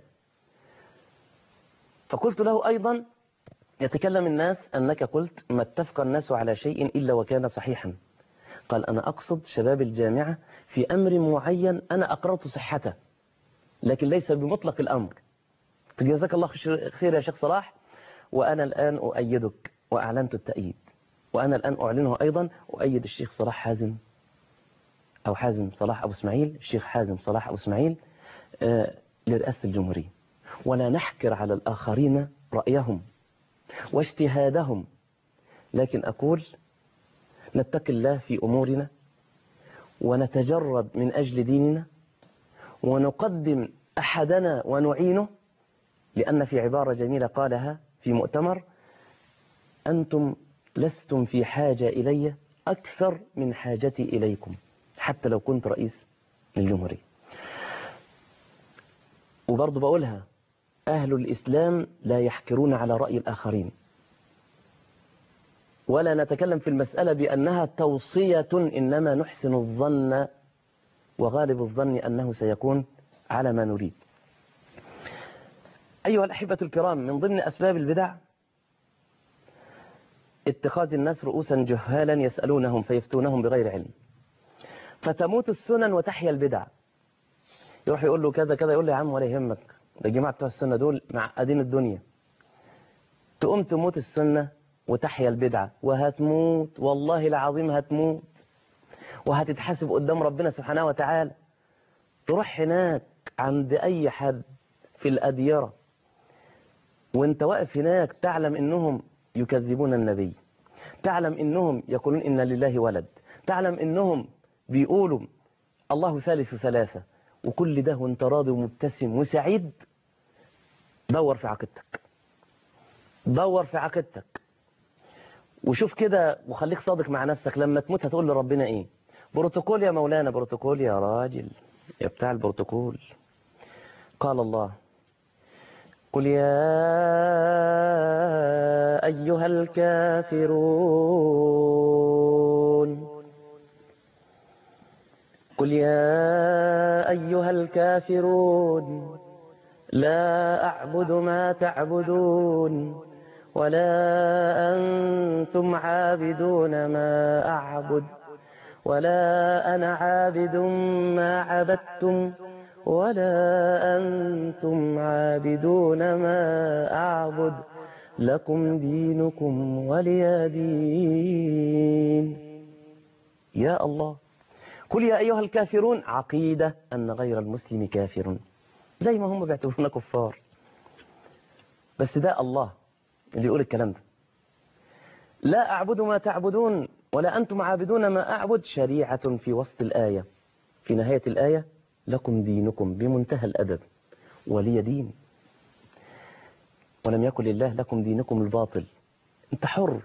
فقلت له أيضا يتكلم الناس أنك قلت ما اتفق الناس على شيء إلا وكان صحيحا قال أنا أقصد شباب الجامعة في أمر معين أنا أقررت صحته لكن ليس بمطلق الأمر جزاك الله خير يا شيخ صلاح وأنا الآن أؤيدك وأعلنت التأييد وأنا الآن أعلنه أيضا أؤيد الشيخ صلاح حازم أو حازم صلاح أبو اسماعيل الشيخ حازم صلاح أبو اسماعيل آه لرئاسة الجمهورية ولا نحكر على الآخرين رأيهم واجتهادهم لكن أقول نتقي الله في أمورنا ونتجرد من أجل ديننا ونقدم أحدنا ونعينه لأن في عبارة جميلة قالها في مؤتمر أنتم لستم في حاجة إلي أكثر من حاجتي إليكم حتى لو كنت رئيس للجمهورية وبرضه بقولها أهل الإسلام لا يحكرون على رأي الآخرين ولا نتكلم في المسألة بأنها توصية إنما نحسن الظن وغالب الظن أنه سيكون على ما نريد أيها الأحبة الكرام من ضمن أسباب البدع اتخاذ الناس رؤوسا جهالا يسألونهم فيفتونهم بغير علم فتموت السنن وتحيا البدع يروح يقول له كذا كذا يقول له يا عم ولا يهمك ده الجماعة بتوع السنة دول معقدين الدنيا تقوم تموت السنة وتحيا البدعة وهتموت والله العظيم هتموت وهتتحاسب قدام ربنا سبحانه وتعالى تروح هناك عند أي حد في الأديرة وانت واقف هناك تعلم انهم يكذبون النبي تعلم انهم يقولون ان لله ولد تعلم انهم بيقولوا الله ثالث ثلاثة وكل ده وانت راضي ومبتسم وسعيد دور في عقيدتك دور في عقيدتك وشوف كده وخليك صادق مع نفسك لما تموت هتقول لربنا ايه بروتوكول يا مولانا بروتوكول يا راجل يا بتاع البروتوكول قال الله قل يا أيها الكافرون قل يا أيها الكافرون لا أعبد ما تعبدون ولا أنتم عابدون ما أعبد ولا أنا عابد ما عبدتم ولا أنتم عابدون ما أعبد لكم دينكم ولي دين يا الله قل يا أيها الكافرون عقيدة أن غير المسلم كافر زي ما هم بيعتبرونا كفار بس ده الله اللي يقول الكلام ده لا أعبد ما تعبدون ولا أنتم عابدون ما أعبد شريعة في وسط الآية في نهاية الآية لكم دينكم بمنتهى الأدب ولي دين ولم يكن لله لكم دينكم الباطل انت حر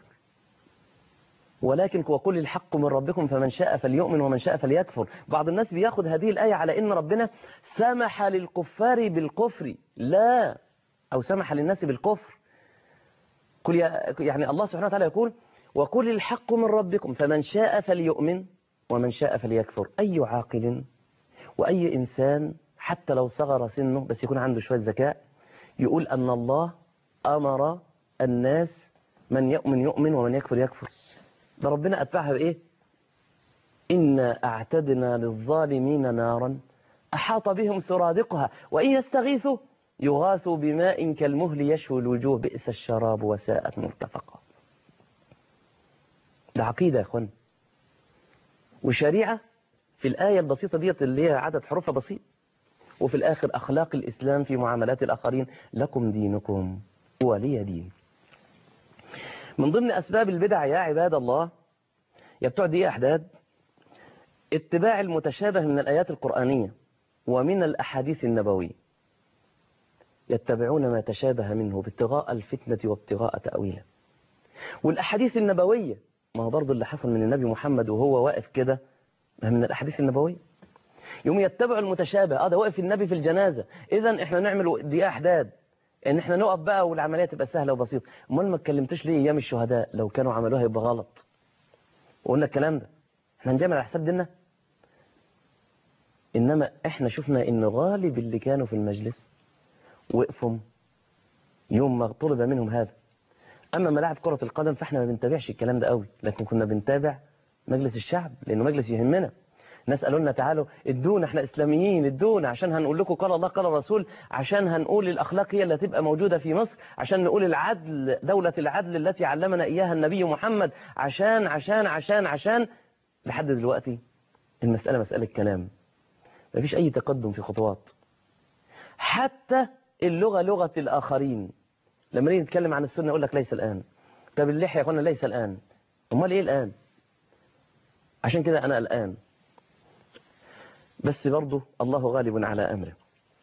ولكن وكل الحق من ربكم فمن شاء فليؤمن ومن شاء فليكفر بعض الناس بياخد هذه الآية على إن ربنا سمح للكفار بالكفر لا أو سمح للناس بالكفر كل يعني الله سبحانه وتعالى يقول وكل الحق من ربكم فمن شاء فليؤمن ومن شاء فليكفر أي عاقل وأي إنسان حتى لو صغر سنه بس يكون عنده شوية ذكاء يقول أن الله أمر الناس من يؤمن يؤمن ومن يكفر يكفر ده ربنا أتبعها بإيه إنا أعتدنا للظالمين نارا أحاط بهم سرادقها وإن يستغيثوا يغاثوا بماء كالمهل يشوي الوجوه بئس الشراب وساءت مرتفقا ده عقيدة يا أخوان وشريعة في الآية البسيطة ديت اللي هي عدد حروفها بسيط وفي الآخر أخلاق الإسلام في معاملات الآخرين لكم دينكم ولي دين من ضمن أسباب البدع يا عباد الله يا بتوع دي أحداد اتباع المتشابه من الآيات القرآنية ومن الأحاديث النبوية يتبعون ما تشابه منه ابتغاء الفتنة وابتغاء تأويله والأحاديث النبوية ما هو برضه اللي حصل من النبي محمد وهو واقف كده من الأحاديث النبوية يوم يتبعوا المتشابه اه ده واقف النبي في الجنازة إذا احنا نعمل دي أحداد ان احنا نقف بقى والعملية تبقى سهلة وبسيطة امال ما اتكلمتش ليه ايام الشهداء لو كانوا عملوها يبقى غلط وقلنا الكلام ده احنا هنجمع على حساب ديننا انما احنا شفنا ان غالب اللي كانوا في المجلس وقفوا يوم ما طلب منهم هذا اما ملاعب كرة القدم فاحنا ما بنتابعش الكلام ده قوي لكن كنا بنتابع مجلس الشعب لانه مجلس يهمنا ناس قالوا لنا تعالوا ادونا احنا اسلاميين ادونا عشان هنقول لكم قال الله قال الرسول عشان هنقول الاخلاق هي اللي هتبقى موجوده في مصر عشان نقول العدل دوله العدل التي علمنا اياها النبي محمد عشان عشان عشان عشان لحد دلوقتي المساله مساله كلام مفيش اي تقدم في خطوات حتى اللغه لغه الاخرين لما نيجي نتكلم عن السنه يقول لك ليس الان طب اللحيه يا اخوانا ليس الان امال ايه الان عشان كده انا الان بس برضه الله غالب على أمره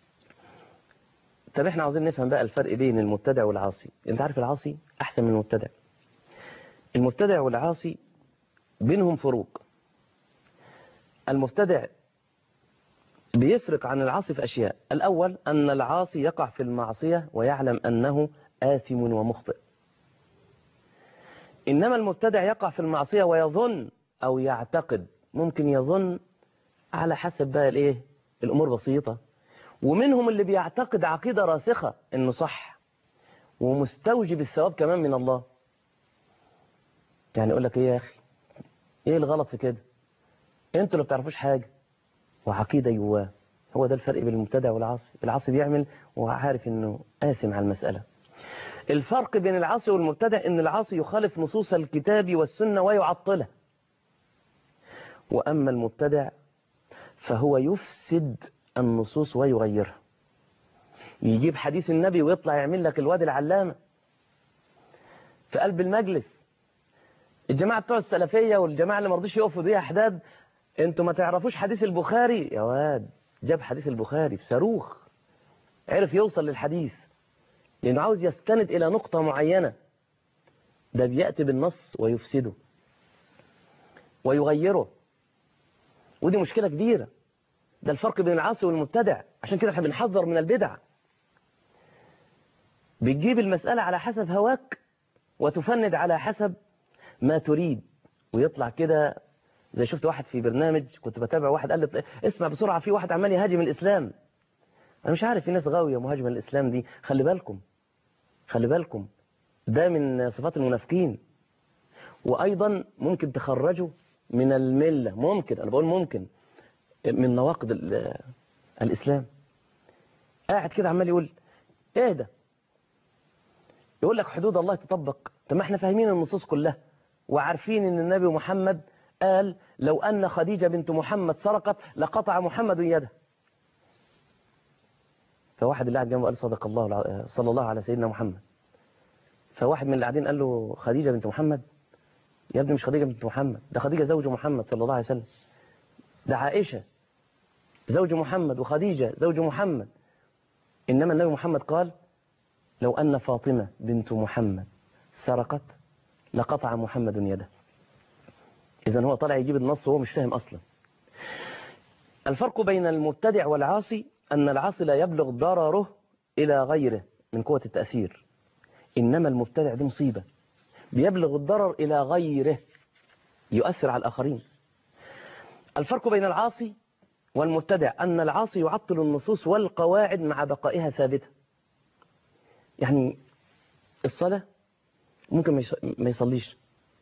طب احنا عاوزين نفهم بقى الفرق بين المبتدع والعاصي انت عارف العاصي أحسن من المبتدع المبتدع والعاصي بينهم فروق المبتدع بيفرق عن العاصي في أشياء الأول أن العاصي يقع في المعصية ويعلم أنه آثم ومخطئ إنما المبتدع يقع في المعصية ويظن أو يعتقد ممكن يظن على حسب بقى الايه الامور بسيطه ومنهم اللي بيعتقد عقيده راسخه انه صح ومستوجب الثواب كمان من الله يعني يقول لك ايه يا اخي ايه الغلط في كده انتوا اللي بتعرفوش حاجه وعقيده جواه هو ده الفرق بين المبتدع والعاصي العاصي بيعمل وعارف انه آثم على المساله الفرق بين العاصي والمبتدع ان العاصي يخالف نصوص الكتاب والسنه ويعطلها واما المبتدع فهو يفسد النصوص ويغيرها يجيب حديث النبي ويطلع يعمل لك الواد العلامة في قلب المجلس الجماعة بتوع السلفية والجماعة اللي مرضيش يقفوا دي أحداد انتوا ما تعرفوش حديث البخاري يا واد جاب حديث البخاري بصاروخ عرف يوصل للحديث لأنه عاوز يستند إلى نقطة معينة ده بيأتي بالنص ويفسده ويغيره ودي مشكلة كبيرة ده الفرق بين العاصي والمبتدع عشان كده احنا بنحذر من البدع بتجيب المسألة على حسب هواك وتفند على حسب ما تريد ويطلع كده زي شفت واحد في برنامج كنت بتابع واحد قال لي اسمع بسرعة في واحد عمال يهاجم الإسلام أنا مش عارف في ناس غاوية مهاجمة الإسلام دي خلي بالكم خلي بالكم ده من صفات المنافقين وأيضا ممكن تخرجوا من الملة ممكن أنا بقول ممكن من نواقض الإسلام قاعد كده عمال يقول ايه ده يقول لك حدود الله تطبق طب ما احنا فاهمين النصوص كلها وعارفين ان النبي محمد قال لو ان خديجة بنت محمد سرقت لقطع محمد يده فواحد اللي قاعد جنبه قال صدق الله الع- صلى الله على سيدنا محمد فواحد من اللي قاعدين قال له خديجة بنت محمد يا ابني مش خديجة بنت محمد ده خديجة زوج محمد صلى الله عليه وسلم ده عائشة زوج محمد وخديجة زوج محمد إنما النبي محمد قال لو أن فاطمة بنت محمد سرقت لقطع محمد يده إذا هو طالع يجيب النص وهو مش فاهم أصلا الفرق بين المبتدع والعاصي أن العاصي لا يبلغ ضرره إلى غيره من قوة التأثير إنما المبتدع دي مصيبة بيبلغ الضرر إلى غيره يؤثر على الآخرين الفرق بين العاصي والمبتدع أن العاصي يعطل النصوص والقواعد مع بقائها ثابتة يعني الصلاة ممكن ما يص- ما يصليش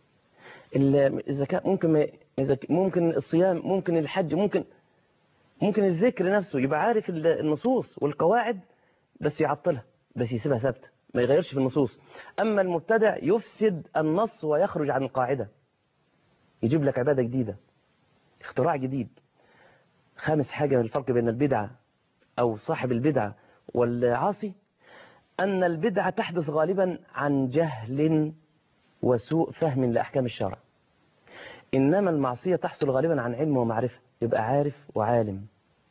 ال- الزكاة ممكن ما يزك- ممكن الصيام ممكن الحج ممكن ممكن الذكر نفسه يبقى عارف ال- النصوص والقواعد بس يعطلها بس يسيبها ثابتة ما يغيرش في النصوص أما المبتدع يفسد النص ويخرج عن القاعدة يجيب لك عبادة جديدة اختراع جديد خامس حاجة من الفرق بين البدعة أو صاحب البدعة والعاصي أن البدعة تحدث غالبا عن جهل وسوء فهم لأحكام الشرع إنما المعصية تحصل غالبا عن علم ومعرفة يبقى عارف وعالم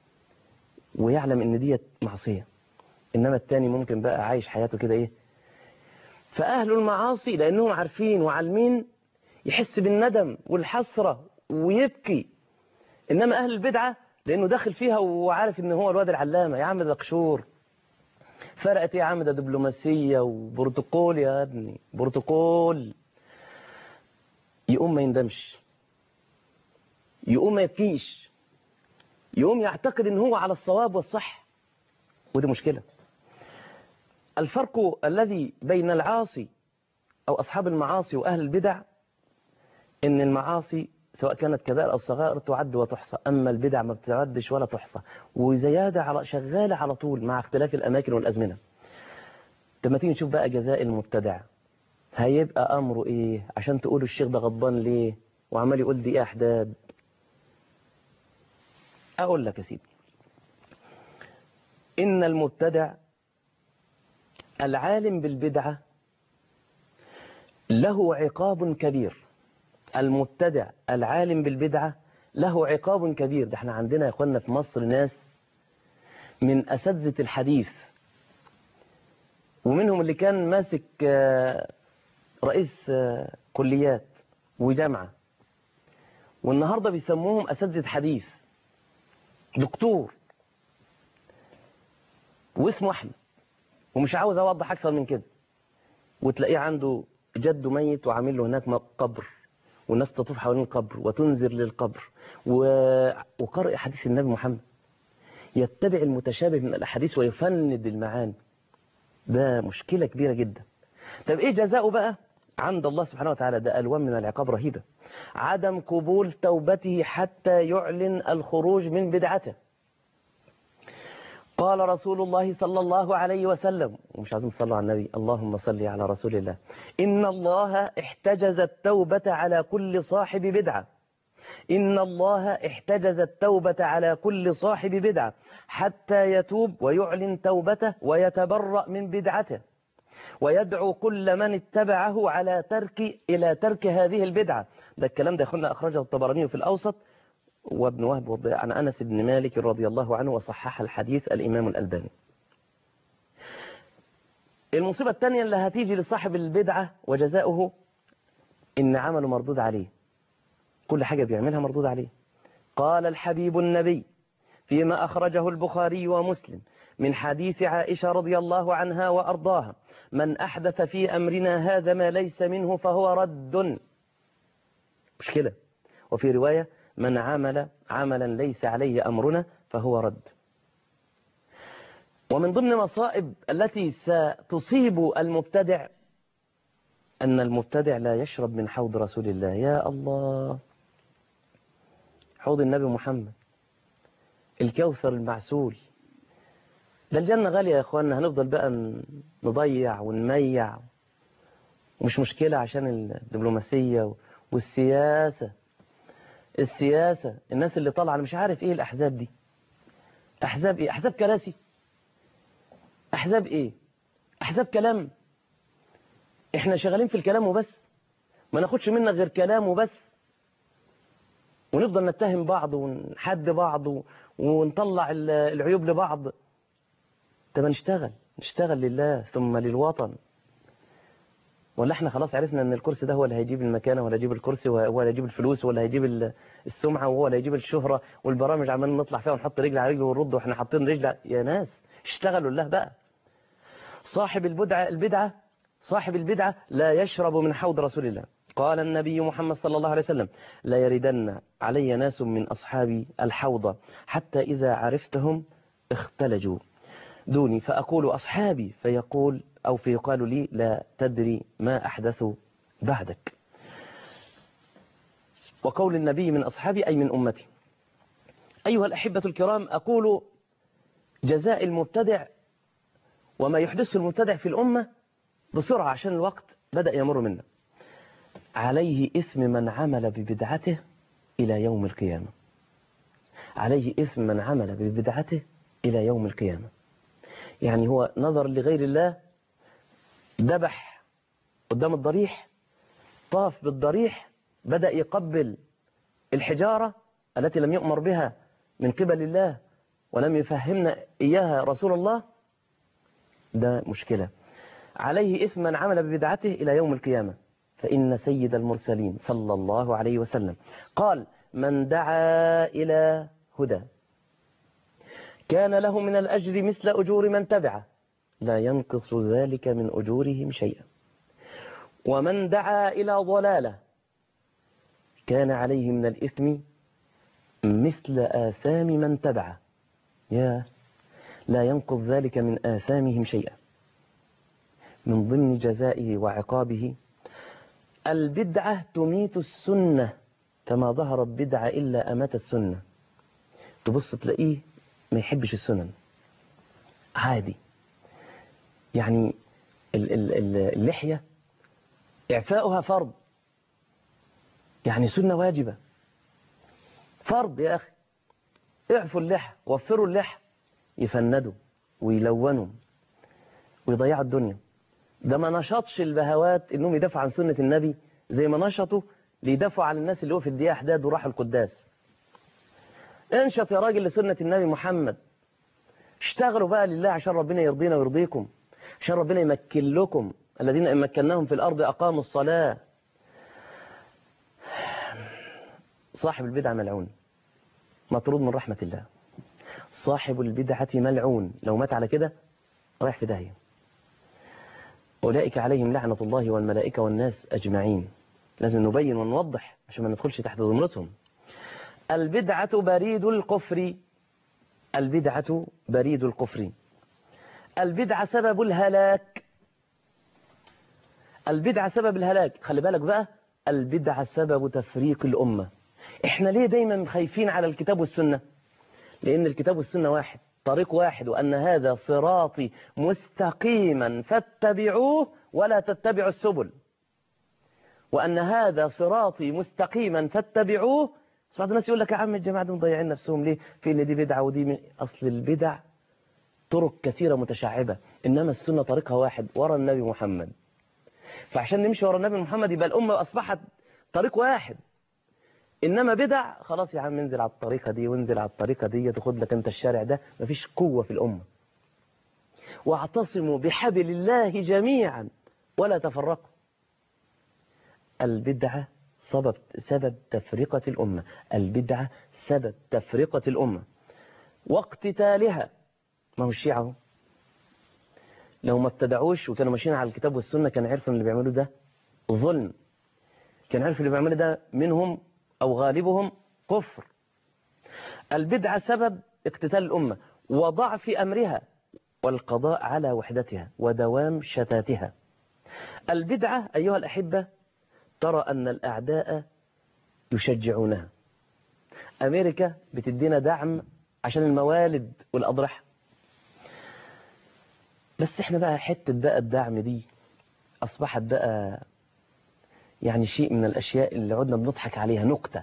ويعلم إن ديت معصية إنما التاني ممكن بقى عايش حياته كده إيه فأهل المعاصي لأنهم عارفين وعالمين يحس بالندم والحسرة ويبكي إنما أهل البدعة لأنه داخل فيها وعارف إن هو الواد العلامة يا عم ده قشور فرقت ايه يا عم ده دبلوماسية وبروتوكول يا ابني بروتوكول يقوم ما يندمش يقوم ما يبكيش يقوم يعتقد ان هو على الصواب والصح ودي مشكلة الفرق الذي بين العاصي او اصحاب المعاصي واهل البدع ان المعاصي سواء كانت كبائر او صغائر تعد وتحصى اما البدع ما بتعدش ولا تحصى وزيادة على شغالة على طول مع اختلاف الاماكن والازمنة طب ما تيجي نشوف بقى جزاء المبتدع هيبقى امره ايه عشان تقولوا الشيخ ده غضبان ليه وعمال يقول دي ايه احداد اقول لك يا سيدي ان المبتدع العالم بالبدعة له عقاب كبير المبتدع العالم بالبدعة له عقاب كبير ده احنا عندنا يا اخوانا في مصر ناس من اساتذه الحديث ومنهم اللي كان ماسك آه، رئيس آه، كليات وجامعة والنهاردة بيسموهم أساتذة حديث دكتور واسمه أحمد ومش عاوز أوضح أكثر من كده وتلاقيه عنده جده ميت وعامل له هناك قبر والناس تطوف حوالين القبر وتنذر للقبر و... وقرأ حديث النبي محمد يتبع المتشابه من الأحاديث ويفند المعاني ده مشكلة كبيرة جدا طب ايه جزاؤه بقى عند الله سبحانه وتعالى ده ألوان من العقاب رهيبة عدم قبول توبته حتى يعلن الخروج من بدعته قال رسول الله صلى الله عليه وسلم ومش عايزين تصلوا على النبي اللهم صل على رسول الله إن الله احتجز التوبة على كل صاحب بدعة إن الله احتجز التوبة على كل صاحب بدعة حتى يتوب ويعلن توبته ويتبرأ من بدعته ويدعو كل من اتبعه على ترك إلى ترك هذه البدعة ده الكلام ده يخلنا أخرجه الطبراني في الأوسط وابن وهب عن أنس بن مالك رضي الله عنه وصحح الحديث الإمام الألباني المصيبة الثانية اللي هتيجي لصاحب البدعة وجزاؤه إن عمله مردود عليه كل حاجة بيعملها مردود عليه قال الحبيب النبي فيما أخرجه البخاري ومسلم من حديث عائشة رضي الله عنها وأرضاها من أحدث في أمرنا هذا ما ليس منه فهو رد مشكلة وفي رواية من عمل عملا ليس عليه أمرنا فهو رد ومن ضمن مصائب التي ستصيب المبتدع أن المبتدع لا يشرب من حوض رسول الله يا الله حوض النبي محمد الكوثر المعسول ده الجنة غالية يا أخوانا هنفضل بقى نضيع ونميع مش مشكلة عشان الدبلوماسية والسياسة السياسة الناس اللي طالعة أنا مش عارف ايه الأحزاب دي أحزاب ايه أحزاب كراسي أحزاب ايه أحزاب كلام احنا شغالين في الكلام وبس ما ناخدش منا غير كلام وبس ونفضل نتهم بعض ونحد بعض ونطلع العيوب لبعض طب نشتغل نشتغل لله ثم للوطن ولا احنا خلاص عرفنا ان الكرسي ده هو اللي هيجيب المكانه ولا هيجيب الكرسي وهو اللي هيجيب الفلوس ولا هيجيب السمعه وهو اللي هيجيب الشهره والبرامج عمالين نطلع فيها ونحط رجل على رجل ونرد واحنا حاطين رجل يا ناس اشتغلوا لله بقى صاحب البدعه البدعه صاحب البدعه لا يشرب من حوض رسول الله قال النبي محمد صلى الله عليه وسلم لا يردن علي ناس من أصحابي الحوض حتى إذا عرفتهم اختلجوا دوني فأقول أصحابي فيقول أو فيقال لي لا تدري ما أحدث بعدك وقول النبي من أصحابي أي من أمتي أيها الأحبة الكرام أقول جزاء المبتدع وما يحدثه المبتدع في الأمة بسرعة عشان الوقت بدأ يمر منا عليه إثم من عمل ببدعته إلى يوم القيامة عليه إثم من عمل ببدعته إلى يوم القيامة يعني هو نظر لغير الله ذبح قدام الضريح طاف بالضريح بدأ يقبل الحجارة التي لم يؤمر بها من قبل الله ولم يفهمنا إياها رسول الله ده مشكلة عليه إثم من عمل ببدعته إلى يوم القيامة فإن سيد المرسلين صلى الله عليه وسلم قال من دعا إلى هدى كان له من الأجر مثل أجور من تبعه لا ينقص ذلك من أجورهم شيئا ومن دعا إلى ضلالة كان عليه من الإثم مثل آثام من تبعه يا لا ينقص ذلك من آثامهم شيئا من ضمن جزائه وعقابه البدعة تميت السنة فما ظهرت بدعة إلا أمات السنة تبص تلاقيه ما يحبش السنن عادي يعني اللحية إعفاؤها فرض يعني سنة واجبة فرض يا أخي اعفوا اللحى وفروا اللحى يفندوا ويلونوا ويضيعوا الدنيا ده ما نشطش البهوات انهم يدافعوا عن سنة النبي زي ما نشطوا ليدافعوا عن الناس اللي هو في الدقيقة احداد وراحوا القداس انشط يا راجل لسنة النبي محمد اشتغلوا بقى لله عشان ربنا يرضينا ويرضيكم عشان ربنا يمكن لكم الذين إن مكناهم في الأرض أقاموا الصلاة صاحب البدعة ملعون مطرود من رحمة الله صاحب البدعة ملعون لو مات على كده رايح في داهية أولئك عليهم لعنة الله والملائكة والناس أجمعين لازم نبين ونوضح عشان ما ندخلش تحت ضمرتهم البدعة بريد الكفر البدعة بريد الكفر البدعة سبب الهلاك البدعة سبب الهلاك خلي بالك بقى البدعة سبب تفريق الأمة احنا ليه دايما خايفين على الكتاب والسنة لأن الكتاب والسنة واحد طريق واحد وأن هذا صراطي مستقيما فاتبعوه ولا تتبعوا السبل وأن هذا صراطي مستقيما فاتبعوه بعض الناس يقول لك يا عم الجماعة دول مضيعين نفسهم ليه في ان دي بدعة ودي من أصل البدع طرق كثيرة متشعبة إنما السنة طريقها واحد ورا النبي محمد فعشان نمشي ورا النبي محمد يبقى الأمة أصبحت طريق واحد إنما بدع خلاص يا عم انزل على الطريقة دي وانزل على الطريقة دي تاخد لك انت الشارع ده مفيش قوة في الأمة واعتصموا بحبل الله جميعا ولا تفرقوا البدعة سبب سبب تفرقة الأمة البدعة سبب تفرقة الأمة واقتتالها ما هو الشيعة لو ما ابتدعوش وكانوا ماشيين على الكتاب والسنة كان عرفوا ان اللي بيعملوا ده ظلم كان عرفوا اللي بيعملوا ده منهم أو غالبهم كفر البدعة سبب اقتتال الأمة وضعف أمرها والقضاء على وحدتها ودوام شتاتها البدعة أيها الأحبة ترى أن الأعداء يشجعونها أمريكا بتدينا دعم عشان الموالد والأضرحة بس احنا بقى حتة بقى الدعم دي أصبحت بقى يعني شيء من الأشياء اللي عدنا بنضحك عليها نكتة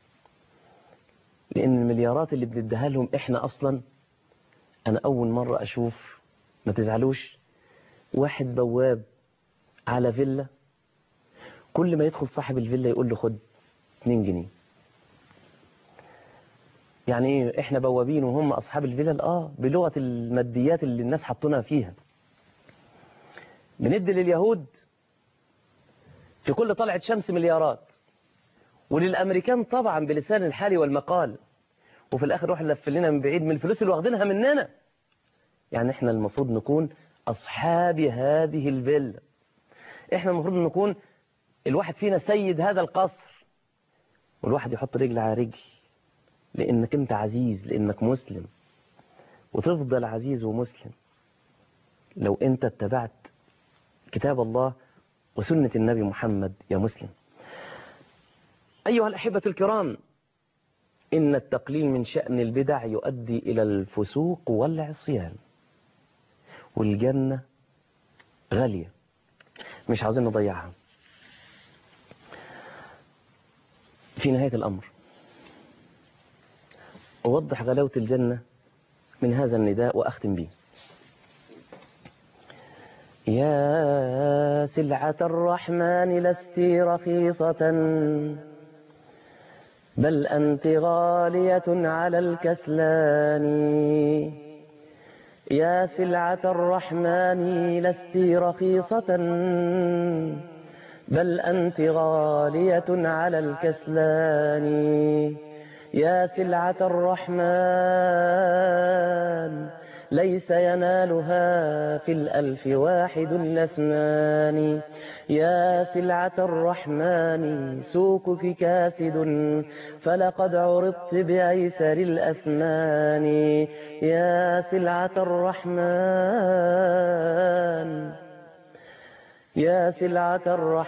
لأن المليارات اللي بنديها لهم إحنا أصلا أنا أول مرة أشوف ما تزعلوش واحد بواب على فيلا كل ما يدخل صاحب الفيلا يقول له خد 2 جنيه يعني ايه احنا بوابين وهم اصحاب الفلل اه بلغه الماديات اللي الناس حطونا فيها بندي لليهود في كل طلعه شمس مليارات وللامريكان طبعا بلسان الحال والمقال وفي الاخر روح لف لنا من بعيد من الفلوس اللي واخدينها مننا يعني احنا المفروض نكون اصحاب هذه الفيلا احنا المفروض نكون الواحد فينا سيد هذا القصر والواحد يحط رجل على رجل لانك انت عزيز لانك مسلم وتفضل عزيز ومسلم لو انت اتبعت كتاب الله وسنة النبي محمد يا مسلم أيها الأحبة الكرام إن التقليل من شأن البدع يؤدي إلى الفسوق والعصيان والجنة غالية مش عاوزين نضيعها في نهاية الأمر أوضح غلاوة الجنة من هذا النداء وأختم به يا سلعة الرحمن لست رخيصة بل أنت غالية على الكسلان يا سلعة الرحمن لست رخيصة بل أنت غالية على الكسلان يا سلعة الرحمن ليس ينالها في الألف واحد الاثنان يا سلعة الرحمن سوقك كاسد فلقد عرضت بأيسر الأثمان يا سلعة الرحمن يا سلعة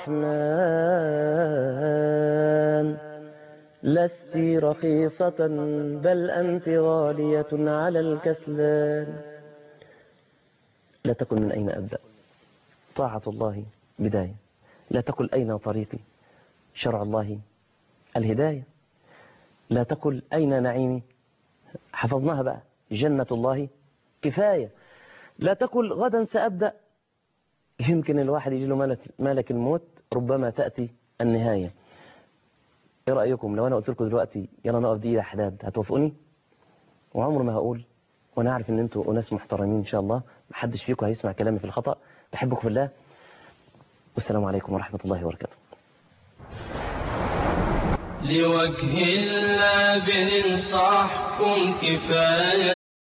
الرحمن لست رخيصة بل أنت غالية على الكسلان لا تكن من أين أبدأ طاعة الله بداية لا تقل أين طريقي شرع الله الهداية لا تقل أين نعيمي حفظناها بقى جنة الله كفاية لا تقل غدا سأبدأ يمكن الواحد يجي له ملك, ملك الموت ربما تأتي النهاية ايه رأيكم لو انا قلت لكم دلوقتي يلا نقف دقيقة حداد هتوافقوني وعمر ما هقول وانا عارف ان انتوا ناس محترمين ان شاء الله محدش فيكم هيسمع كلامي في الخطأ بحبكم في الله والسلام عليكم ورحمة الله وبركاته لوجه الله بننصحكم كفاية